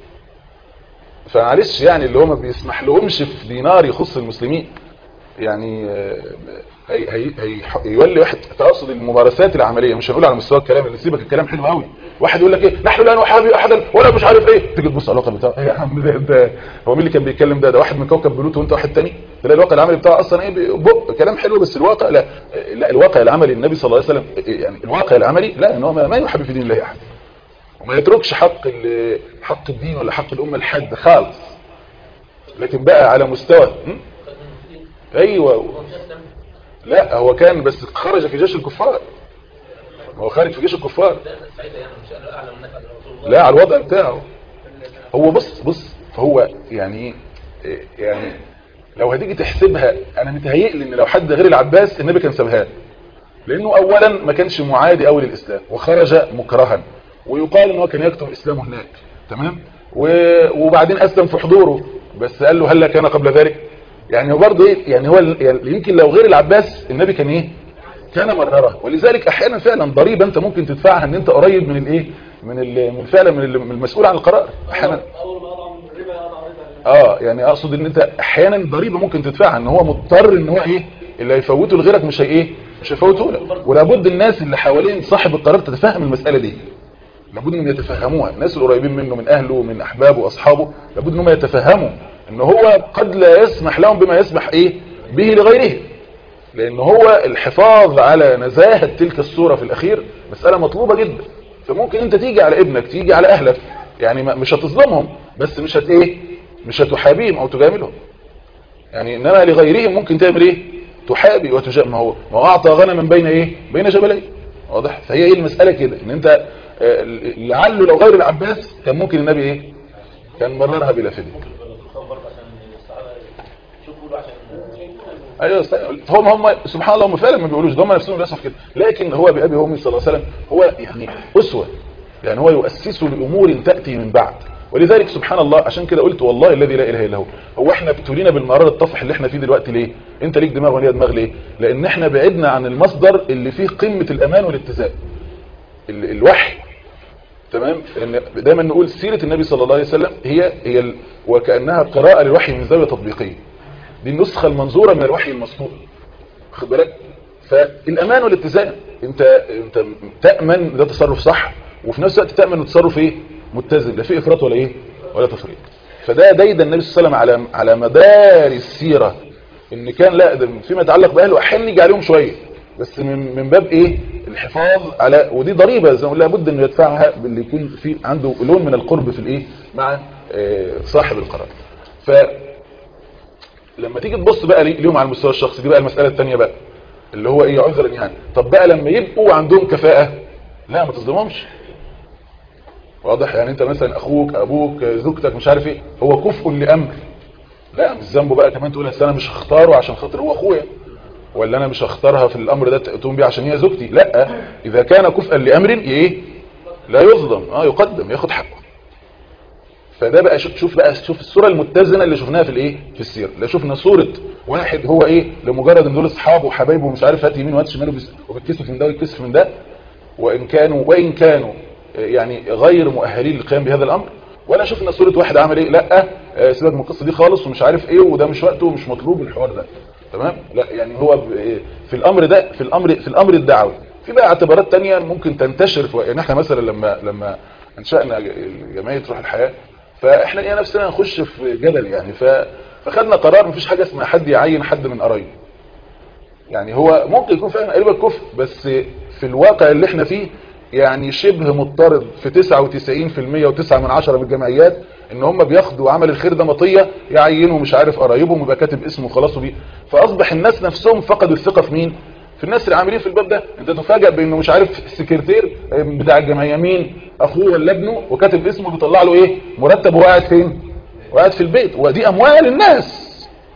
فمعلش يعني اللي هو ما بيسمح لهمش في دينار يخص المسلمين يعني هي هي هي يولي واحد تقصد الممارسات العمليه مش هنقول على مستوى الكلام اللي سيبك الكلام حلو قوي واحد يقول لك ايه نحن لا نحابي احدا ولا مش عارف ايه تيجي تبص على الواقع بتاعه ايه يا عم ده, ده هو مين اللي كان بيتكلم ده ده واحد من كوكب بلوتو وانت واحد تاني تلاقي الواقع العملي بتاعه اصلا ايه بق كلام حلو بس الواقع لا لا الواقع العملي النبي صلى الله عليه وسلم يعني الواقع العملي لا ان هو ما يحب في دين الله احد وما يتركش حق حق الدين ولا حق الامه لحد خالص لكن بقى على مستوى ايوه لا هو كان بس خرج في جيش الكفار هو خارج في جيش الكفار لا على الوضع بتاعه هو بص بص فهو يعني يعني لو هتيجي تحسبها انا متهيئ ان لو حد غير العباس النبي كان سابها لانه اولا ما كانش معادي قوي للاسلام وخرج مكرها ويقال ان هو كان يكتب اسلامه هناك تمام وبعدين اسلم في حضوره بس قال له هل كان قبل ذلك يعني هو برضه ايه يعني هو يمكن لو غير العباس النبي كان ايه كان مرره ولذلك احيانا فعلا ضريبه انت ممكن تدفعها ان انت قريب من الايه من من فعلا من المسؤول عن القرار احيانا اه يعني اقصد ان انت احيانا ضريبه ممكن تدفعها ان هو مضطر ان هو ايه اللي هيفوته لغيرك مش هي ايه مش هيفوته لك ولابد الناس اللي حوالين صاحب القرار تتفهم المساله دي لابد ان يتفهموها الناس القريبين منه من اهله ومن احبابه واصحابه لابد انهم يتفهموا ان هو قد لا يسمح لهم بما يسمح ايه به لغيره لان هو الحفاظ على نزاهة تلك الصورة في الاخير مسألة مطلوبة جدا فممكن انت تيجي على ابنك تيجي على اهلك يعني مش هتظلمهم بس مش هت ايه مش هتحابيهم او تجاملهم يعني انما لغيرهم ممكن تعمل ايه تحابي وتجامل ما هو ما هو اعطى غنما بين ايه بين جبلين واضح فهي ايه المسألة كده ان انت لعله لو غير العباس كان ممكن النبي ايه كان مررها بلا فدية ايوه هم هم سبحان الله هم فعلا ما بيقولوش ده هم نفسهم للاسف كده لكن هو بابي وامي صلى الله عليه وسلم هو يعني اسوه يعني هو يؤسس لامور تاتي من بعد ولذلك سبحان الله عشان كده قلت والله الذي لا اله الا هو هو احنا ابتلينا بالمرار الطفح اللي احنا فيه دلوقتي ليه انت ليك دماغ وانا دماغ ليه لان احنا بعدنا عن المصدر اللي فيه قمه الامان والاتزان الوحي تمام ان دايما نقول سيره النبي صلى الله عليه وسلم هي هي ال... وكانها قراءه للوحي من زاويه تطبيقيه دي النسخه المنظوره من الوحي المصنوع خد بالك فالامان والاتزان انت انت تامن ده تصرف صح وفي نفس الوقت تامن تصرف ايه متزن لا في افراط ولا ايه ولا تفريط فده دايدا النبي صلى الله عليه وسلم على على مدار السيره ان كان لا ده فيما يتعلق باهله احيانا يجي عليهم شويه بس من من باب ايه الحفاظ على ودي ضريبه زي ما قلنا لابد انه يدفعها باللي يكون في عنده لون من القرب في الايه مع آه، صاحب القرار ف لما تيجي تبص بقى لي- ليهم على المستوى الشخصي دي بقى المساله الثانيه بقى اللي هو ايه عذرا يعني طب بقى لما يبقوا عندهم كفاءه لا ما تظلمهمش واضح يعني انت مثلا اخوك ابوك زوجتك مش عارف ايه هو كفء لامر لا مش ذنبه بقى كمان تقول أصل انا مش هختاره عشان خاطر هو اخويا ولا انا مش هختارها في الامر ده تقوم بيه عشان هي زوجتي لا اذا كان كفءا لامر ايه لا يظلم اه يقدم ياخد حقه فده بقى شوف شوف بقى شوف الصوره المتزنه اللي شفناها في الايه في السيره لا شفنا صوره واحد هو ايه لمجرد ان دول اصحابه وحبايبه ومش عارف هات يمين وهات شمال وبيس- وبيتكسف من ده ويتكسف من ده وان كانوا وان كانوا آه، يعني غير مؤهلين للقيام بهذا الامر ولا شفنا صوره واحد عمل ايه لا آه، سيبك من القصه دي خالص ومش عارف ايه وده مش وقته ومش مطلوب الحوار ده تمام لا يعني هو ب- آه، في الامر ده في الامر في الامر الدعوي في بقى اعتبارات تانية ممكن تنتشر في يعني احنا مثلا لما لما انشأنا جمعيه روح الحياه فاحنا لقينا نفسنا نخش في جدل يعني ف فخدنا قرار مفيش حاجه اسمها حد يعين حد من قرايبه يعني هو ممكن يكون فعلا قريبك كفء بس في الواقع اللي احنا فيه يعني شبه مضطرد في 99% و9 من عشرة من الجمعيات ان هم بياخدوا عمل الخير ده مطيه يعينوا مش عارف قرايبهم ويبقى كاتب اسمه وخلاص وبيه فاصبح الناس نفسهم فقدوا الثقه في مين في الناس اللي عاملين في الباب ده انت تفاجئ بانه مش عارف السكرتير بتاع الجمعيه مين اخوه ولا ابنه وكاتب اسمه بيطلع له ايه مرتب وهو قاعد فين وقاعد في البيت ودي اموال الناس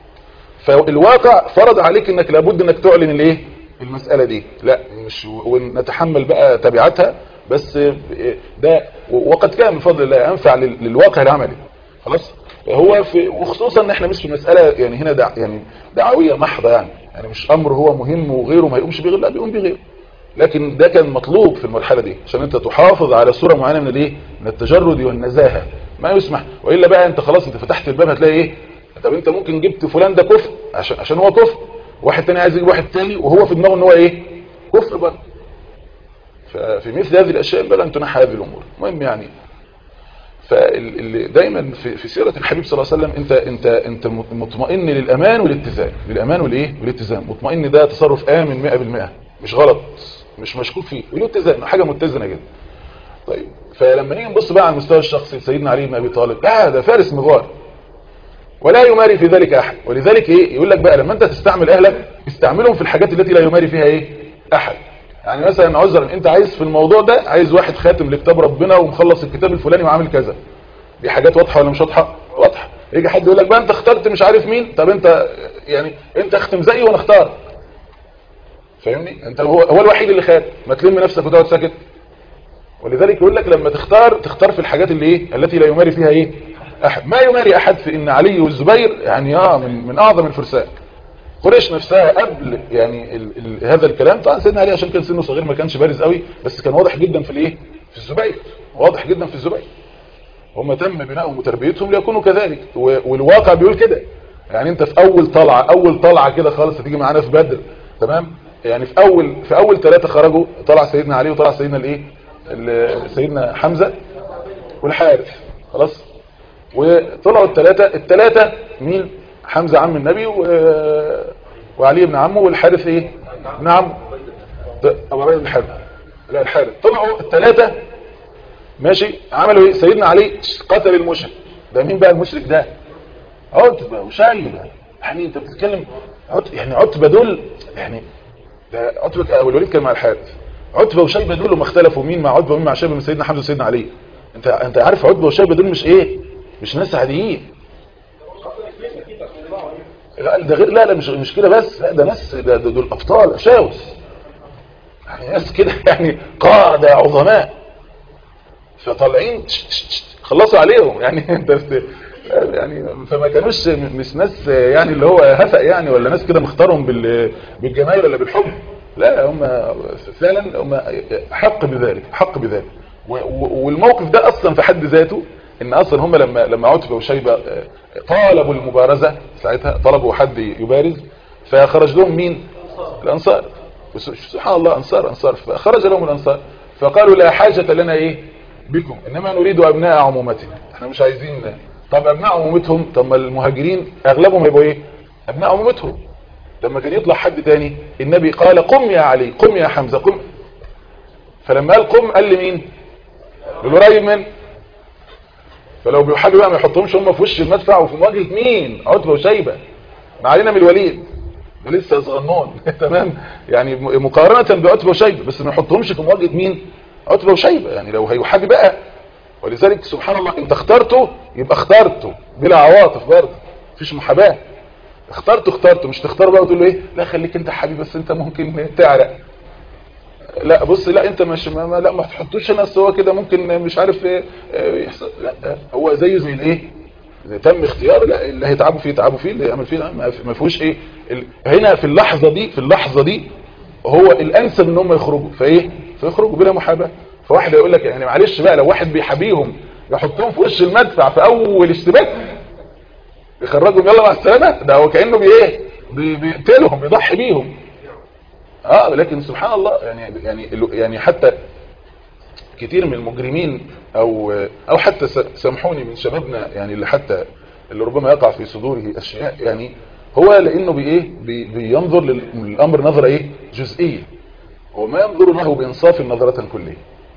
فالواقع فرض عليك انك لابد انك تعلن الايه المسألة دي لا مش ونتحمل بقى تبعاتها بس ده وقد كان من فضل الله انفع لل- للواقع العملي خلاص هو في وخصوصا ان احنا مش في مسألة يعني هنا دع يعني دعوية محضة يعني يعني مش امر هو مهم وغيره ما يقومش بغيره لا بيقوم بغيره لكن ده كان مطلوب في المرحلة دي عشان انت تحافظ على صورة معينة من الايه من التجرد والنزاهة ما يسمح والا بقى انت خلاص انت فتحت الباب هتلاقي ايه طب انت ممكن جبت فلان ده كفء عشان عشان هو كفء واحد تاني عايز يجيب واحد تاني وهو في دماغه ان هو ايه كفء برضه ففي مثل هذه الاشياء ينبغي ان تنحى هذه الامور المهم يعني فاللي دايما في, في سيره الحبيب صلى الله عليه وسلم انت انت انت مطمئن للامان والاتزان للامان والايه والاتزان مطمئن ده تصرف امن 100% مش غلط مش مشكوك فيه وله اتزان حاجه متزنه جدا طيب فلما نيجي نبص بقى على المستوى الشخصي سيدنا علي بن ابي طالب لا ده فارس مغوار ولا يماري في ذلك احد ولذلك ايه يقول لك بقى لما انت تستعمل اهلك استعملهم في الحاجات التي لا يماري فيها ايه احد يعني مثلا عذرا انت عايز في الموضوع ده عايز واحد خاتم لكتاب ربنا ومخلص الكتاب الفلاني وعامل كذا دي حاجات واضحه ولا مش واضحه واضحه يجي حد يقول لك بقى انت اخترت مش عارف مين طب انت يعني انت اختم زيي وانا اختار فاهمني انت هو, هو الوحيد اللي خات ما تلم نفسك وتقعد ساكت ولذلك يقول لك لما تختار تختار في الحاجات اللي ايه التي لا يماري فيها ايه احد ما يماري احد في ان علي والزبير يعني اه من, من اعظم الفرسان قريش نفسها قبل يعني ال ال هذا الكلام طبعا سيدنا علي عشان كان سنه صغير ما كانش بارز قوي بس كان واضح جدا في الايه في الزبير واضح جدا في الزبير هم تم بنائهم وتربيتهم ليكونوا كذلك والواقع بيقول كده يعني انت في اول طلعه اول طلعه كده خالص هتيجي معانا في بدر تمام يعني في اول في اول ثلاثه خرجوا طلع سيدنا علي وطلع سيدنا الايه سيدنا حمزه والحارث خلاص وطلعوا الثلاثه الثلاثه مين حمزه عم النبي و... وعلي بن عمه والحارث ايه ابن عمه ابو عبيد بن الحارث لا الحارث طلعوا الثلاثه ماشي عملوا ايه سيدنا علي قتل المشرك ده مين بقى المشرك ده عتبه وشيبه يعني انت بتتكلم عت... يعني عتبه دول يعني ده عتبه والوليد كان مع الحارث عتبه وشيبه دول لما اختلفوا مين مع عتبه ومين مع شيبه من سيدنا حمزه وسيدنا علي انت انت عارف عتبه وشيبه دول مش ايه مش ناس عاديين لا ده غير لا لا مش مش كده بس لا ده ناس ده دول ابطال اشاوس يعني ناس كده يعني قاده عظماء فطالعين خلصوا عليهم يعني انت يعني فما كانوش مش ناس يعني اللي هو هفق يعني ولا ناس كده مختارهم بالجمال ولا بالحب لا هم فعلا هم حق بذلك حق بذلك و- و- والموقف ده اصلا في حد ذاته ان اصلا هم لما لما عتبه وشيبه آه، طالبوا المبارزه ساعتها طلبوا حد يبارز فخرج لهم مين الانصار بس- سبحان الله انصار انصار فخرج لهم الانصار فقالوا لا حاجه لنا ايه بكم انما نريد ابناء عمومتنا احنا مش عايزين طب ابناء عمومتهم طب ما المهاجرين اغلبهم هيبقوا ايه ابناء عمومتهم لما كان يطلع حد تاني النبي قال قم يا علي قم يا حمزه قم فلما قال قم قال لمين للقريب من فلو بيحاجوا بقى ما يحطهمش هم في وش المدفع وفي مواجهه مين عتبه وشيبه ما علينا من الوليد ده لسه صغنون تمام يعني م- مقارنه بعتبه وشيبه بس ما يحطهمش في مواجهه مين عتبه وشيبه يعني لو هيحاجي بقى ولذلك سبحان الله انت اخترته يبقى اخترته بلا عواطف برضه مفيش محاباه اخترته اخترته مش تختار بقى وتقول له ايه لا خليك انت حبيبي بس انت ممكن تعرق لا بص لا انت مش ما ما- لا ما تحطوش هنا أصل هو كده ممكن مش عارف ايه اه، يحصل لا هو زيه زي الايه إذا تم اختيار لا اللي هيتعبوا فيه يتعبوا فيه اللي يعمل فيه لا، ما ما فيهوش ايه ال- هنا في اللحظه دي في اللحظه دي هو الانسب ان هم يخرجوا فايه فيخرجوا بلا محاباه فواحد يقول لك يعني معلش بقى لو واحد بيحابيهم يحطهم في وش المدفع في اول اشتباك يخرجهم يلا مع السلامه ده هو كانه بايه بي- بيقتلهم بيضحي بيهم اه لكن سبحان الله يعني يعني يعني حتى كتير من المجرمين او او حتى س- سامحوني من شبابنا يعني اللي حتى اللي ربما يقع في صدوره اشياء يعني هو لانه بايه بي- بينظر لل- للامر نظره ايه جزئيه هو ما ينظر له بانصاف نظره كليه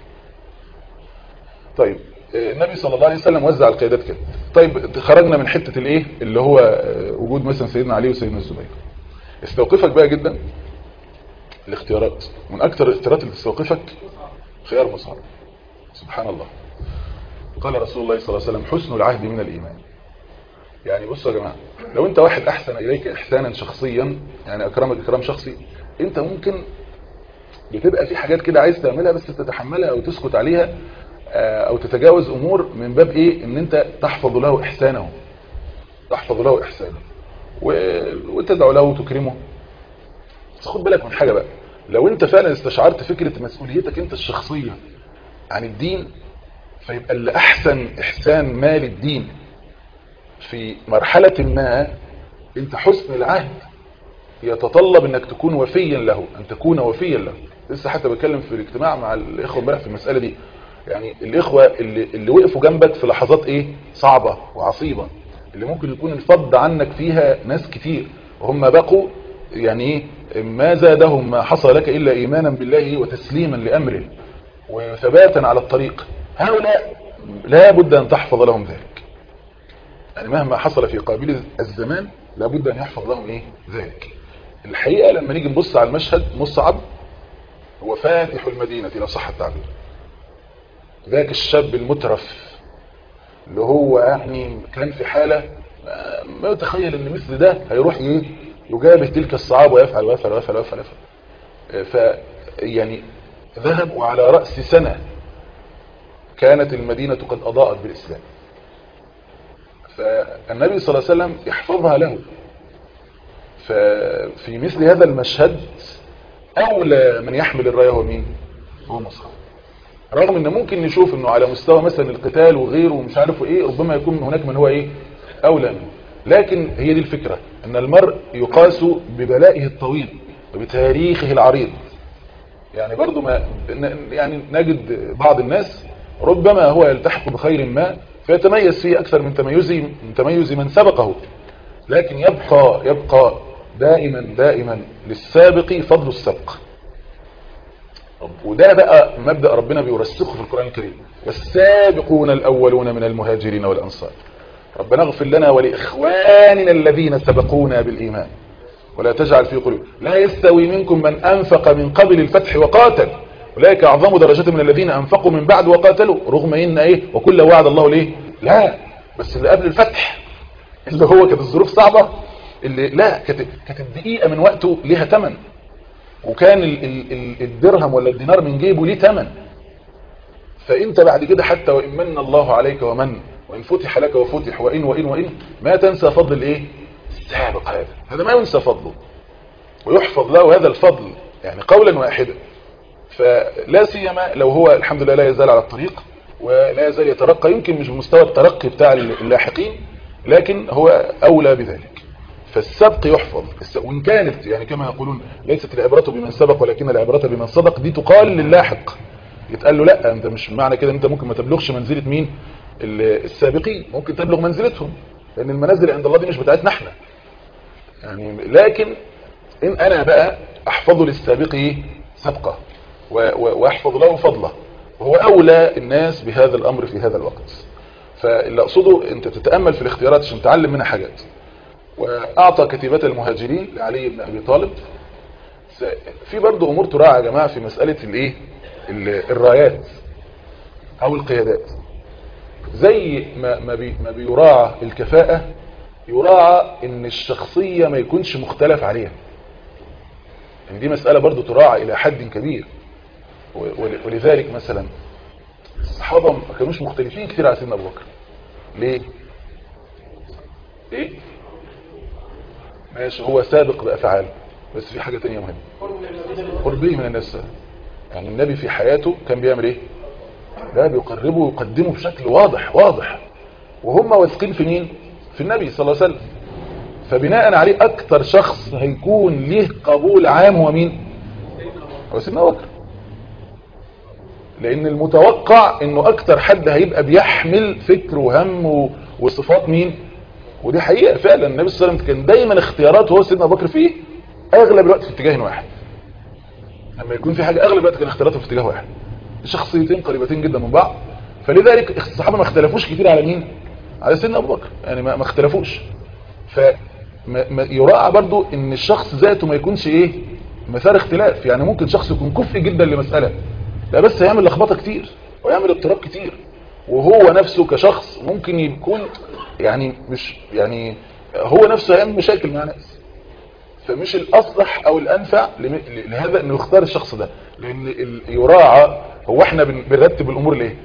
طيب آه، النبي صلى الله عليه وسلم وزع القيادات كده طيب خرجنا من حته الايه اللي هو آه، وجود مثلا سيدنا علي وسيدنا الزبير استوقفك بقى جدا الاختيارات من اكثر الاختيارات اللي تستوقفك خيار مصعب سبحان الله قال رسول الله صلى الله عليه وسلم حسن العهد من الايمان يعني بصوا يا جماعه لو انت واحد احسن اليك احسانا شخصيا يعني اكرمك اكرام شخصي انت ممكن بتبقى في حاجات كده عايز تعملها بس تتحملها او تسكت عليها آه، او تتجاوز امور من باب ايه ان انت تحفظ له احسانه تحفظ له احسانه و- وتدعو له وتكرمه بس خد بالك من حاجه بقى لو انت فعلا استشعرت فكره مسؤوليتك انت الشخصيه عن الدين فيبقى اللي احسن احسان ما للدين في مرحله ما انت حسن العهد يتطلب انك تكون وفيا له ان تكون وفيا له لسه حتى بتكلم في الاجتماع مع الاخوه امبارح في المساله دي يعني الاخوه اللي اللي وقفوا جنبك في لحظات ايه صعبه وعصيبه اللي ممكن يكون انفض عنك فيها ناس كتير وهم بقوا يعني ايه ما زادهم ما حصل لك الا ايمانا بالله وتسليما لامره وثباتا على الطريق هؤلاء لا بد ان تحفظ لهم ذلك يعني مهما حصل في قابل الزمان لابد ان يحفظ لهم ايه ذلك الحقيقه لما نيجي نبص على المشهد مصعب هو فاتح المدينه لو صح التعبير ذاك الشاب المترف اللي هو يعني كان في حاله ما- ما يتخيل ان مثل ده هيروح ايه يجابه تلك الصعاب ويفعل ويفعل ويفعل ويفعل, ويفعل. ف يعني ذهب وعلى راس سنه كانت المدينه قد اضاءت بالاسلام فالنبي صلى الله عليه وسلم يحفظها له ففي مثل هذا المشهد اولى من يحمل الرايه هو مين هو مصعب رغم ان ممكن نشوف انه على مستوى مثلا القتال وغيره ومش عارف ايه ربما يكون هناك من هو ايه اولى منه لكن هي دي الفكرة ان المرء يقاس ببلائه الطويل وبتاريخه العريض يعني برضو ما ن- يعني نجد بعض الناس ربما هو يلتحق بخير ما فيتميز فيه اكثر من تميزه من تميز من سبقه لكن يبقى يبقى دائما دائما للسابق فضل السبق وده بقى مبدأ ربنا بيرسخه في القرآن الكريم والسابقون الأولون من المهاجرين والأنصار ربنا اغفر لنا ولإخواننا الذين سبقونا بالإيمان ولا تجعل في قلوب لا يستوي منكم من أنفق من قبل الفتح وقاتل أولئك أعظم درجة من الذين أنفقوا من بعد وقاتلوا رغم إن إيه وكل وعد الله ليه لا بس اللي قبل الفتح اللي هو كانت الظروف صعبة اللي لا كانت كانت الدقيقة من وقته ليها ثمن وكان ال ال ال الدرهم ولا الدينار من جيبه ليه ثمن فانت بعد كده حتى وان من الله عليك ومن وان فتح لك وفتح وان وان وان ما تنسى فضل الايه السابق هذا هذا ما ينسى فضله ويحفظ له هذا الفضل يعني قولا واحدا فلا سيما لو هو الحمد لله لا يزال على الطريق ولا يزال يترقى يمكن مش بمستوى الترقي بتاع اللاحقين لكن هو أولى بذلك فالسبق يحفظ وإن كانت يعني كما يقولون ليست العبرة بمن سبق ولكن العبرة بمن صدق دي تقال للاحق يتقال له لا انت مش معنى كده انت ممكن ما تبلغش منزلة مين السابقين ممكن تبلغ منزلتهم لان المنازل عند الله دي مش بتاعتنا احنا يعني لكن ان انا بقى احفظ للسابق سبقه واحفظ له فضله وهو اولى الناس بهذا الامر في هذا الوقت فاللي اقصده انت تتامل في الاختيارات عشان تعلم منها حاجات واعطى كتيبه المهاجرين لعلي بن ابي طالب في برضه امور تراعى يا جماعه في مساله الايه الرايات او القيادات زي ما ما, بي ما بيراعى الكفاءة يراعى ان الشخصية ما يكونش مختلف عليها يعني دي مسألة برضو تراعى الى حد كبير ولذلك مثلا الصحابة ما كانوش مختلفين كتير على سيدنا ابو بكر ليه ايه ماشي هو سابق بافعاله بس في حاجة تانية مهمة قربيه من الناس يعني النبي في حياته كان بيعمل ايه ده بيقربه ويقدمه بشكل واضح واضح وهم واثقين في مين في النبي صلى الله عليه وسلم فبناء عليه اكتر شخص هيكون ليه قبول عام هو مين هو سيدنا ابو بكر لان المتوقع انه اكتر حد هيبقى بيحمل فكر وهم وصفات مين ودي حقيقه فعلا النبي صلى الله عليه وسلم كان دايما اختياراته هو سيدنا ابو بكر فيه اغلب الوقت في اتجاه واحد لما يكون في حاجه اغلب الوقت كان اختياراته في اتجاه واحد شخصيتين قريبتين جدا من بعض فلذلك الصحابه ما اختلفوش كتير على مين على سيدنا ابو بكر يعني ما اختلفوش ف يراعى برضو ان الشخص ذاته ما يكونش ايه مثار اختلاف يعني ممكن شخص يكون كفء جدا لمسألة لا بس هيعمل لخبطه كتير ويعمل اضطراب كتير وهو نفسه كشخص ممكن يكون يعني مش يعني هو نفسه هيعمل مشاكل مع ناس فمش الاصلح او الانفع لهذا انه يختار الشخص ده لان يراعى هو احنا بنرتب الامور ليه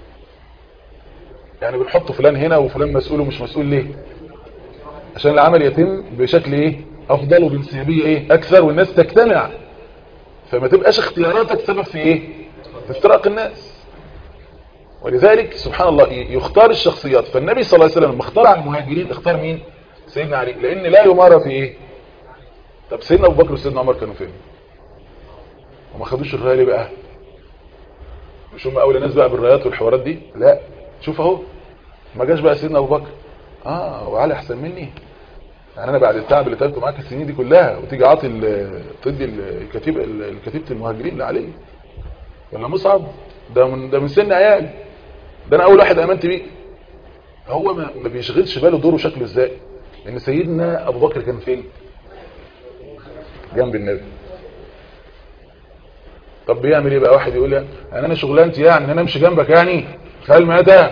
يعني بنحط فلان هنا وفلان مسؤول ومش مسؤول ليه عشان العمل يتم بشكل ايه افضل وبانسيابيه ايه اكثر والناس تجتمع فما تبقاش اختياراتك سبب في ايه في افتراق الناس ولذلك سبحان الله يختار الشخصيات فالنبي صلى الله عليه وسلم لما اختار على المهاجرين اختار مين سيدنا علي لان لا يمارى في ايه طب سيدنا ابو بكر وسيدنا عمر كانوا فين وما خدوش الرايه ليه بقى مش هم اول ناس بقى بالرايات والحوارات دي لا شوف اهو ما جاش بقى سيدنا ابو بكر اه وعلي احسن مني يعني انا بعد التعب اللي تعبته معاك السنين دي كلها وتيجي عاطي تدي الكتيب الكتيبه المهاجرين لعلي ولا مصعب ده من ده من سن عيال ده انا اول واحد امنت بيه هو ما, ما بيشغلش باله دوره شكله ازاي لان سيدنا ابو بكر كان فين جنب النبي طب بيعمل ايه بقى واحد يقول لي انا انا شغلانتي يعني ان انا امشي جنبك يعني خال مدى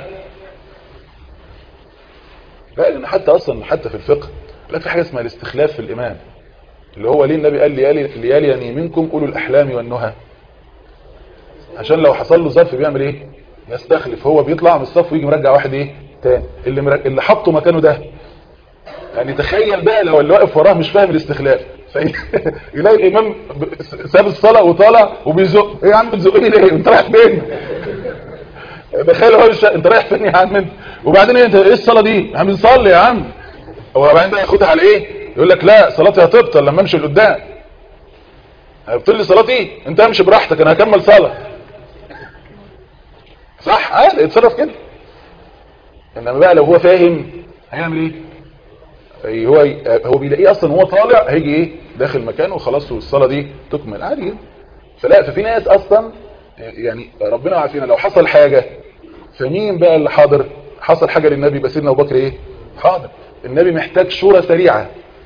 لا لان حتى اصلا حتى في الفقه لا في حاجه اسمها الاستخلاف في الامام اللي هو ليه النبي قال ليالي ليالي يعني منكم اولو الاحلام والنهى عشان لو حصل له ظرف بيعمل ايه يستخلف هو بيطلع من الصف ويجي مرجع واحد ايه تاني اللي مرج... اللي حطه مكانه ده يعني تخيل بقى لو اللي واقف وراه مش فاهم الاستخلاف يلاقي الامام ساب الصلاه وطالع وبيزق ايه يا عم بتزقني ليه انت رايح فين تخيل هو الش... انت رايح فين يا عم انت وبعدين انت ايه الصلاه دي يا عم بنصلي يا عم هو بعدين بقى ياخدها على ايه يقول لك لا صلاتي هتبطل لما امشي لقدام هيبطل لي صلاتي انت امشي براحتك انا هكمل صلاه صح عادي يتصرف كده انما بقى لو هو فاهم هيعمل ايه هو هو بيلاقيه اصلا وهو طالع هيجي ايه داخل مكانه وخلاص والصلاه دي تكمل عادي جدا فلا ففي ناس اصلا يعني ربنا عارفين لو حصل حاجه فمين بقى اللي حاضر حصل حاجه للنبي بس سيدنا ابو بكر ايه حاضر النبي محتاج شورى سريعه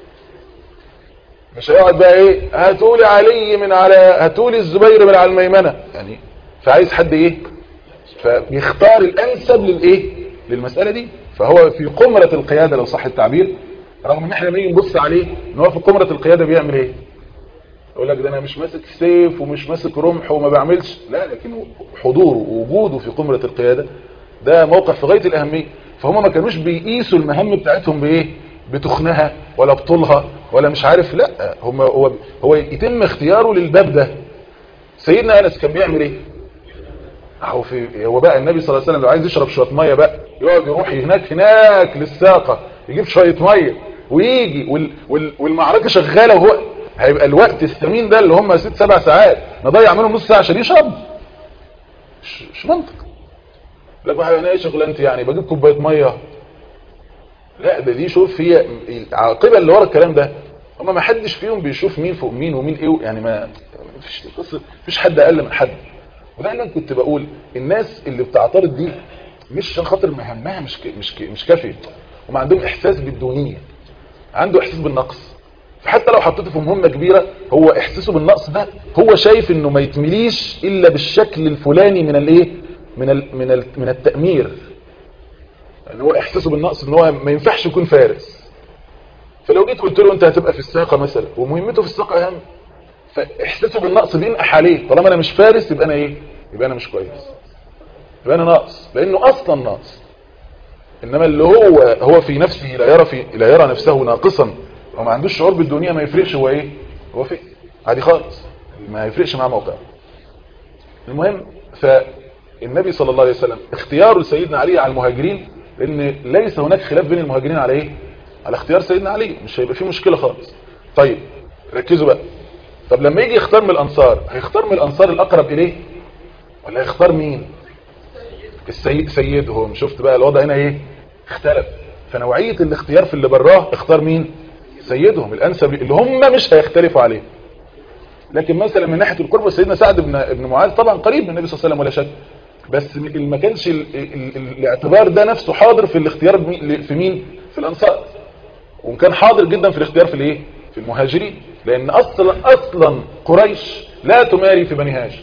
مش هيقعد بقى ايه هاتولي علي من على هاتولي الزبير من على الميمنه يعني فعايز حد ايه فبيختار الانسب للايه للمساله دي فهو في قمره القياده لو صح التعبير رغم ان احنا لما نيجي نبص عليه ان هو في قمره القياده بيعمل ايه يقول لك ده انا مش ماسك سيف ومش ماسك رمح وما بعملش لا لكن حضوره ووجوده في قمره القياده ده موقع في غايه الاهميه فهم ما كانوش بيقيسوا المهام بتاعتهم بايه بتخنها ولا بطولها ولا مش عارف لا هم هو هو يتم اختياره للباب ده سيدنا انس كان بيعمل ايه اهو في هو بقى النبي صلى الله عليه وسلم لو عايز يشرب شويه ميه بقى يقعد يروح هناك هناك للساقه يجيب شويه ميه ويجي وال وال والمعركه شغاله وهو هيبقى الوقت الثمين ده اللي هم ست سبع ساعات نضيع منهم نص ساعه عشان يشرب مش, مش منطق لك بقى انا ايه شغلانتي يعني بجيب كوبايه ميه لا ده دي شوف هي العاقبه اللي ورا الكلام ده هم ما حدش فيهم بيشوف مين فوق مين ومين ايه يعني ما فيش قصه فيش حد اقل من حد وده اللي أنا كنت بقول الناس اللي بتعترض دي مش عشان خاطر مهمها مش ك- مش ك- مش كافي هم عندهم احساس بالدونيه عنده احساس بالنقص فحتى لو حطيته في مهمه كبيره هو احساسه بالنقص ده هو شايف انه ما يتمليش الا بالشكل الفلاني من الايه من ال من ال من التامير يعني هو احساسه بالنقص ان هو ما ينفعش يكون فارس فلو جيت قلت له انت هتبقى في الساقه مثلا ومهمته في الساقه اهم فاحساسه بالنقص بينقح عليه طالما انا مش فارس يبقى انا ايه يبقى انا مش كويس يبقى انا ناقص لانه اصلا ناقص انما اللي هو هو في نفسه لا يرى في لا يرى نفسه ناقصا وما عندوش شعور بالدنيا ما يفرقش هو ايه هو في عادي خالص ما يفرقش معاه موقعه المهم فالنبي صلى الله عليه وسلم اختياره لسيدنا علي على المهاجرين لان ليس هناك خلاف بين المهاجرين على ايه على اختيار سيدنا علي مش هيبقى فيه مشكله خالص طيب ركزوا بقى طب لما يجي يختار من الانصار هيختار من الانصار الاقرب اليه ولا هيختار مين السيد سيدهم شفت بقى الوضع هنا ايه اختلف فنوعيه الاختيار في اللي براه اختار مين سيدهم الانسب اللي هم مش هيختلفوا عليه لكن مثلا من ناحيه القرب سيدنا سعد بن ابن معاذ طبعا قريب من النبي صلى الله عليه وسلم ولا شك بس م- ما كانش ال- ال- ال- الاعتبار ده نفسه حاضر في الاختيار بمي- في مين في الانصار وكان حاضر جدا في الاختيار في الايه في المهاجرين لان اصلا اصلا قريش لا تماري في بني هاشم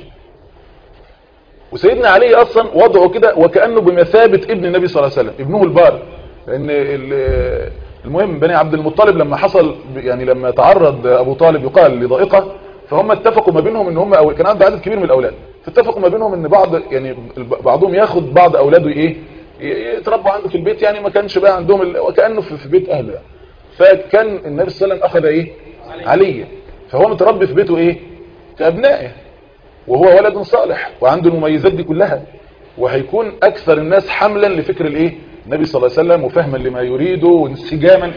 وسيدنا علي اصلا وضعه كده وكانه بمثابه ابن النبي صلى الله عليه وسلم ابنه البار لان ال- المهم بني عبد المطلب لما حصل يعني لما تعرض ابو طالب يقال لضائقه فهم اتفقوا ما بينهم ان هم أو كان عنده عدد كبير من الاولاد فاتفقوا ما بينهم ان بعض يعني بعضهم ياخد بعض اولاده ايه ي- يتربوا عنده في البيت يعني ما كانش بقى عندهم ال- وكانه في في بيت اهله يعني. فكان النبي صلى الله عليه وسلم اخذ ايه علي فهو متربي في بيته ايه كابنائه وهو ولد صالح وعنده المميزات دي كلها وهيكون اكثر الناس حملا لفكر الايه النبي صلى الله عليه وسلم وفهما لما يريده وانسجاما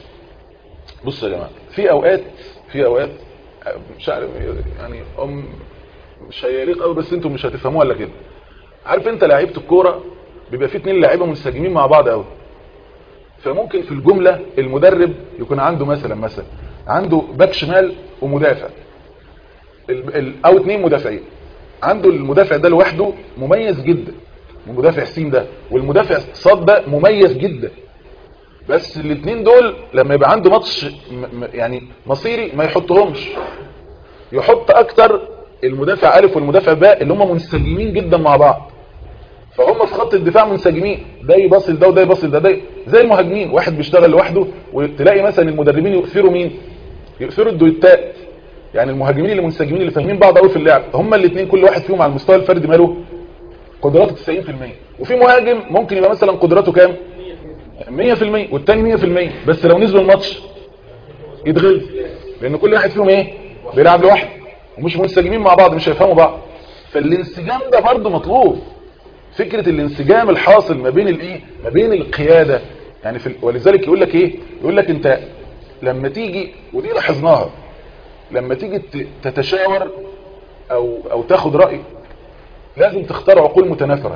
بصوا يا جماعه في اوقات في اوقات مش عارف يعني ام مش هيليق قوي بس انتم مش هتفهموها الا كده عارف انت لعيبه الكوره بيبقى في اتنين لعيبه منسجمين مع بعض قوي فممكن في الجمله المدرب يكون عنده مثلا مثلا عنده باك شمال ومدافع ال- ال- او اتنين مدافعين عنده المدافع ده لوحده مميز جدا المدافع سين ده والمدافع صاد ده مميز جدا بس الاثنين دول لما يبقى عنده ماتش م- م- يعني مصيري ما يحطهمش يحط اكتر المدافع الف والمدافع باء اللي هم منسجمين جدا مع بعض فهم في خط الدفاع منسجمين ده يباصل ده وده يباصل ده ده زي المهاجمين واحد بيشتغل لوحده وتلاقي مثلا المدربين يؤثروا مين يؤثروا الدويتات يعني المهاجمين اللي منسجمين اللي فاهمين بعض قوي في اللعب هم الاثنين كل واحد فيهم على المستوى الفردي ماله قدراته 90% وفي مهاجم ممكن يبقى مثلا قدراته كام 100% والتاني 100% بس لو نزلوا الماتش يتغلب لان كل واحد فيهم ايه بيلعب لوحده ومش منسجمين مع بعض مش هيفهموا بعض فالانسجام ده برضه مطلوب فكرة الانسجام الحاصل ما بين الايه ما بين القيادة يعني في ال- ولذلك يقول لك ايه يقول لك انت لما تيجي ودي لاحظناها لما تيجي ت- تتشاور او او تاخد رأي لازم تختار عقول متنافرة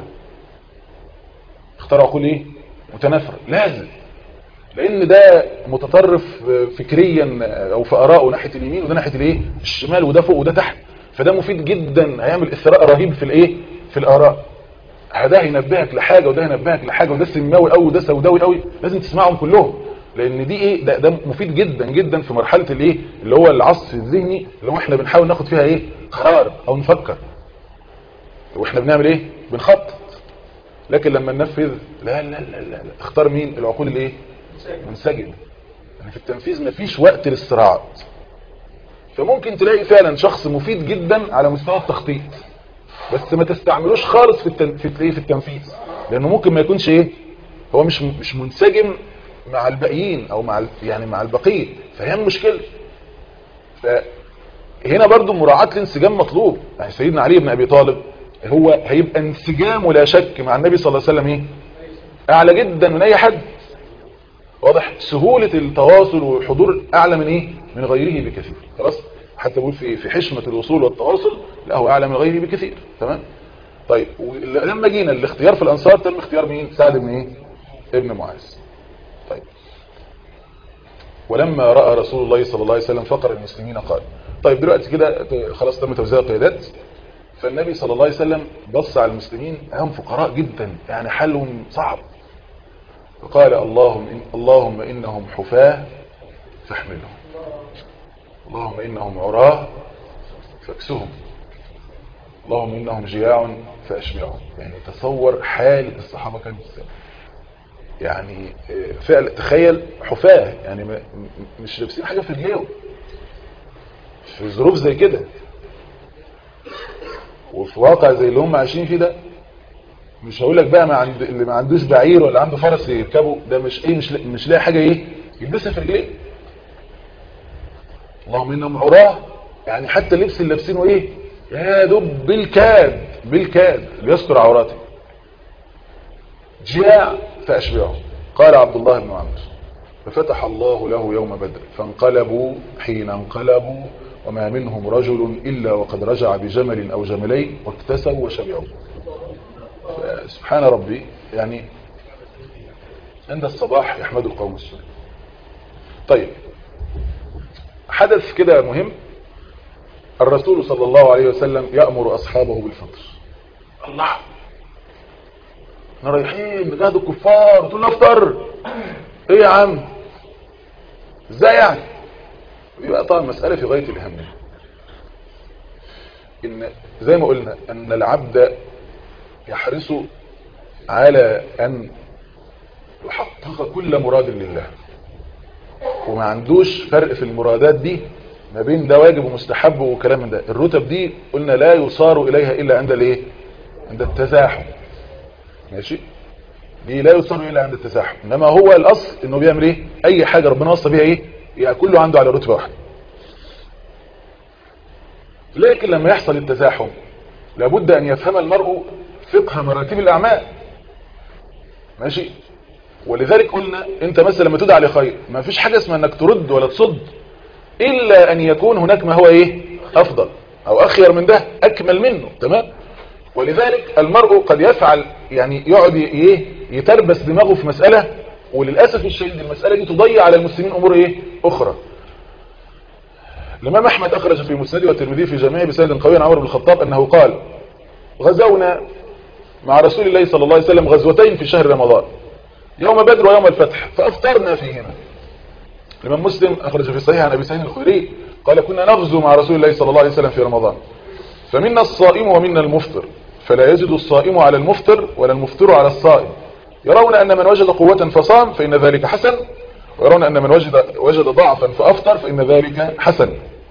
تختار عقول ايه متنافرة لازم لان ده متطرف فكريا او في ارائه ناحيه اليمين وده ناحيه الايه الشمال وده فوق وده تحت فده مفيد جدا هيعمل اثراء رهيب في الايه في الاراء ده هينبهك لحاجه وده هينبهك لحاجه وده سماوي قوي وده سوداوي قوي لازم تسمعهم كلهم لان دي ايه ده, ده مفيد جدا جدا في مرحله الايه اللي هو العصف الذهني اللي هو احنا بنحاول ناخد فيها ايه قرار او نفكر واحنا بنعمل ايه بنخطط لكن لما ننفذ لا لا لا لا, لا. اختار مين العقول الايه منسجم يعني في التنفيذ مفيش وقت للصراعات فممكن تلاقي فعلا شخص مفيد جدا على مستوى التخطيط بس ما تستعملوش خالص في التن... في الايه في التنفيذ لانه ممكن ما يكونش ايه هو مش مش منسجم مع الباقيين او مع ال... يعني مع البقيه فهي مشكله ف هنا برضو مراعاة الانسجام مطلوب يعني سيدنا علي بن ابي طالب هو هيبقى انسجامه لا شك مع النبي صلى الله عليه وسلم ايه اعلى جدا من اي حد واضح سهولة التواصل والحضور اعلى من ايه من غيره بكثير خلاص حتى بقول في في حشمة الوصول والتواصل لا هو اعلى من غيره بكثير تمام طيب ولما جينا الاختيار في الانصار تم اختيار مين سعد بن ايه ابن معاذ طيب ولما راى رسول الله صلى الله عليه وسلم فقر المسلمين قال طيب دلوقتي كده خلاص تم توزيع القيادات فالنبي صلى الله عليه وسلم بص على المسلمين هم فقراء جدا يعني حالهم صعب فقال اللهم إن اللهم انهم حفاة فاحملهم اللهم انهم عراه فاكسهم اللهم انهم جياع فاشبعهم يعني تصور حال الصحابه كانت ازاي يعني فعلا تخيل حفاة يعني مش لابسين حاجه في رجليهم في ظروف زي كده وفي واقع زي اللي هم عايشين فيه ده مش هقول لك بقى ما عند اللي ما عندوش بعير ولا عنده فرس يركبه ده مش ايه مش مش لاقي حاجه ايه يلبسها في رجليه اللهم انهم عراه يعني حتى اللبس اللي لابسينه ايه يا دوب بالكاد بالكاد ليستر عوراته جياع فاشبعه قال عبد الله بن عمرو ففتح الله له يوم بدر فانقلبوا حين انقلبوا وما منهم رجل إلا وقد رجع بجمل أو جملين واكتسوا وشبعوا سبحان ربي يعني عند الصباح يحمد القوم السنة طيب حدث كده مهم الرسول صلى الله عليه وسلم يأمر أصحابه بالفطر الله احنا رايحين نجاهد الكفار تقول افطر ايه يا عم ازاي يعني يبقى طبعا مسألة في غاية الهم إن زي ما قلنا أن العبد يحرص على أن يحقق كل مراد لله وما عندوش فرق في المرادات دي ما بين ده واجب ومستحب وكلام من ده الرتب دي قلنا لا يصار إليها إلا عند الايه عند التزاحم ماشي دي لا يصار إلا عند التزاحم إنما هو الأصل إنه بيعمل إيه أي حاجة ربنا وصى بيها إيه يعني كله عنده على رتبة واحدة لكن لما يحصل التزاحم لابد أن يفهم المرء فقه مراتب الأعمال ماشي ولذلك قلنا انت مثلا لما تدعى لخير ما فيش حاجة اسمها انك ترد ولا تصد الا ان يكون هناك ما هو ايه افضل او اخير من ده اكمل منه تمام ولذلك المرء قد يفعل يعني يقعد ايه يتربس دماغه في مسألة وللأسف الشديد المسألة دي تضيع على المسلمين أمور إيه؟ أخرى الإمام أحمد أخرج في مسنده والترمذي في جميع بسند قوي عن عمر بن الخطاب أنه قال غزونا مع رسول الله صلى الله عليه وسلم غزوتين في شهر رمضان يوم بدر ويوم الفتح فأفطرنا فيهما الإمام مسلم أخرج في صحيح عن أبي سعيد الخدري قال كنا نغزو مع رسول الله صلى الله عليه وسلم في رمضان فمنا الصائم ومنا المفطر فلا يزد الصائم على المفطر ولا المفطر على الصائم يرون أن من وجد قوة فصام فإن ذلك حسن ويرون أن من وجد, وجد ضعفا فأفطر فإن ذلك حسن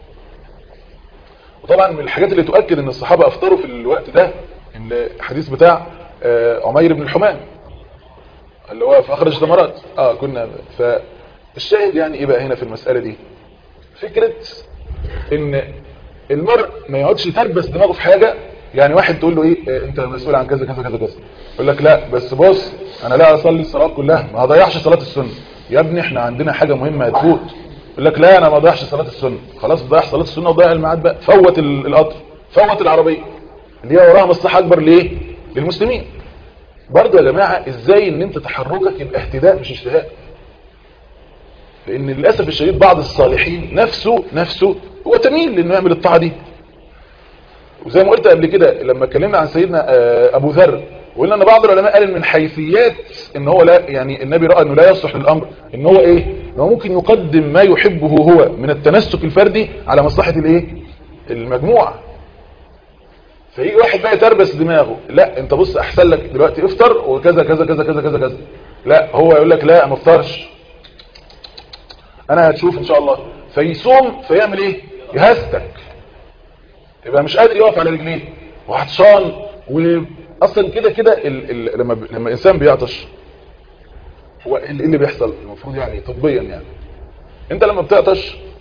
وطبعا من الحاجات اللي تؤكد أن الصحابة أفطروا في الوقت ده الحديث بتاع عمير بن الحمام اللي هو في أخرج ثمرات آه كنا فالشاهد يعني إيه بقى هنا في المسألة دي فكرة ان المرء ما يقعدش يتربس دماغه في حاجة يعني واحد تقول له ايه انت مسؤول عن كذا كذا كذا كذا يقول لك لا بس بص انا لا اصلي الصلاه كلها ما هضيعش صلاه السنه يا ابني احنا عندنا حاجه مهمه هتفوت يقول لك لا انا ما اضيعش صلاه السنه خلاص ضيع صلاه السنه وضيع الميعاد بقى فوت القطر فوت العربيه اللي هي وراها مصلحه اكبر ليه للمسلمين برضه يا جماعه ازاي ان انت تحركك يبقى اهتداء مش اجتهاد لان للاسف الشديد بعض الصالحين نفسه نفسه هو تميل لانه يعمل الطاعه دي وزي ما قلت قبل كده لما اتكلمنا عن سيدنا ابو ذر وقلنا ان بعض العلماء قال من حيثيات ان هو لا يعني النبي راى انه لا يصلح للامر ان هو ايه ان هو ممكن يقدم ما يحبه هو من التمسك الفردي على مصلحه الايه المجموعه فيجي واحد بقى يتربس دماغه لا انت بص احسن لك دلوقتي افطر وكذا كذا كذا كذا كذا كذا لا هو يقول لك لا ما افطرش انا هتشوف ان شاء الله فيصوم فيعمل ايه يهستك يبقى مش قادر يقف على رجليه وعطشان واصلا كده كده ال... ال... لما ب... لما الانسان بيعطش هو ايه اللي بيحصل المفروض يعني طبيا يعني انت لما بتعطش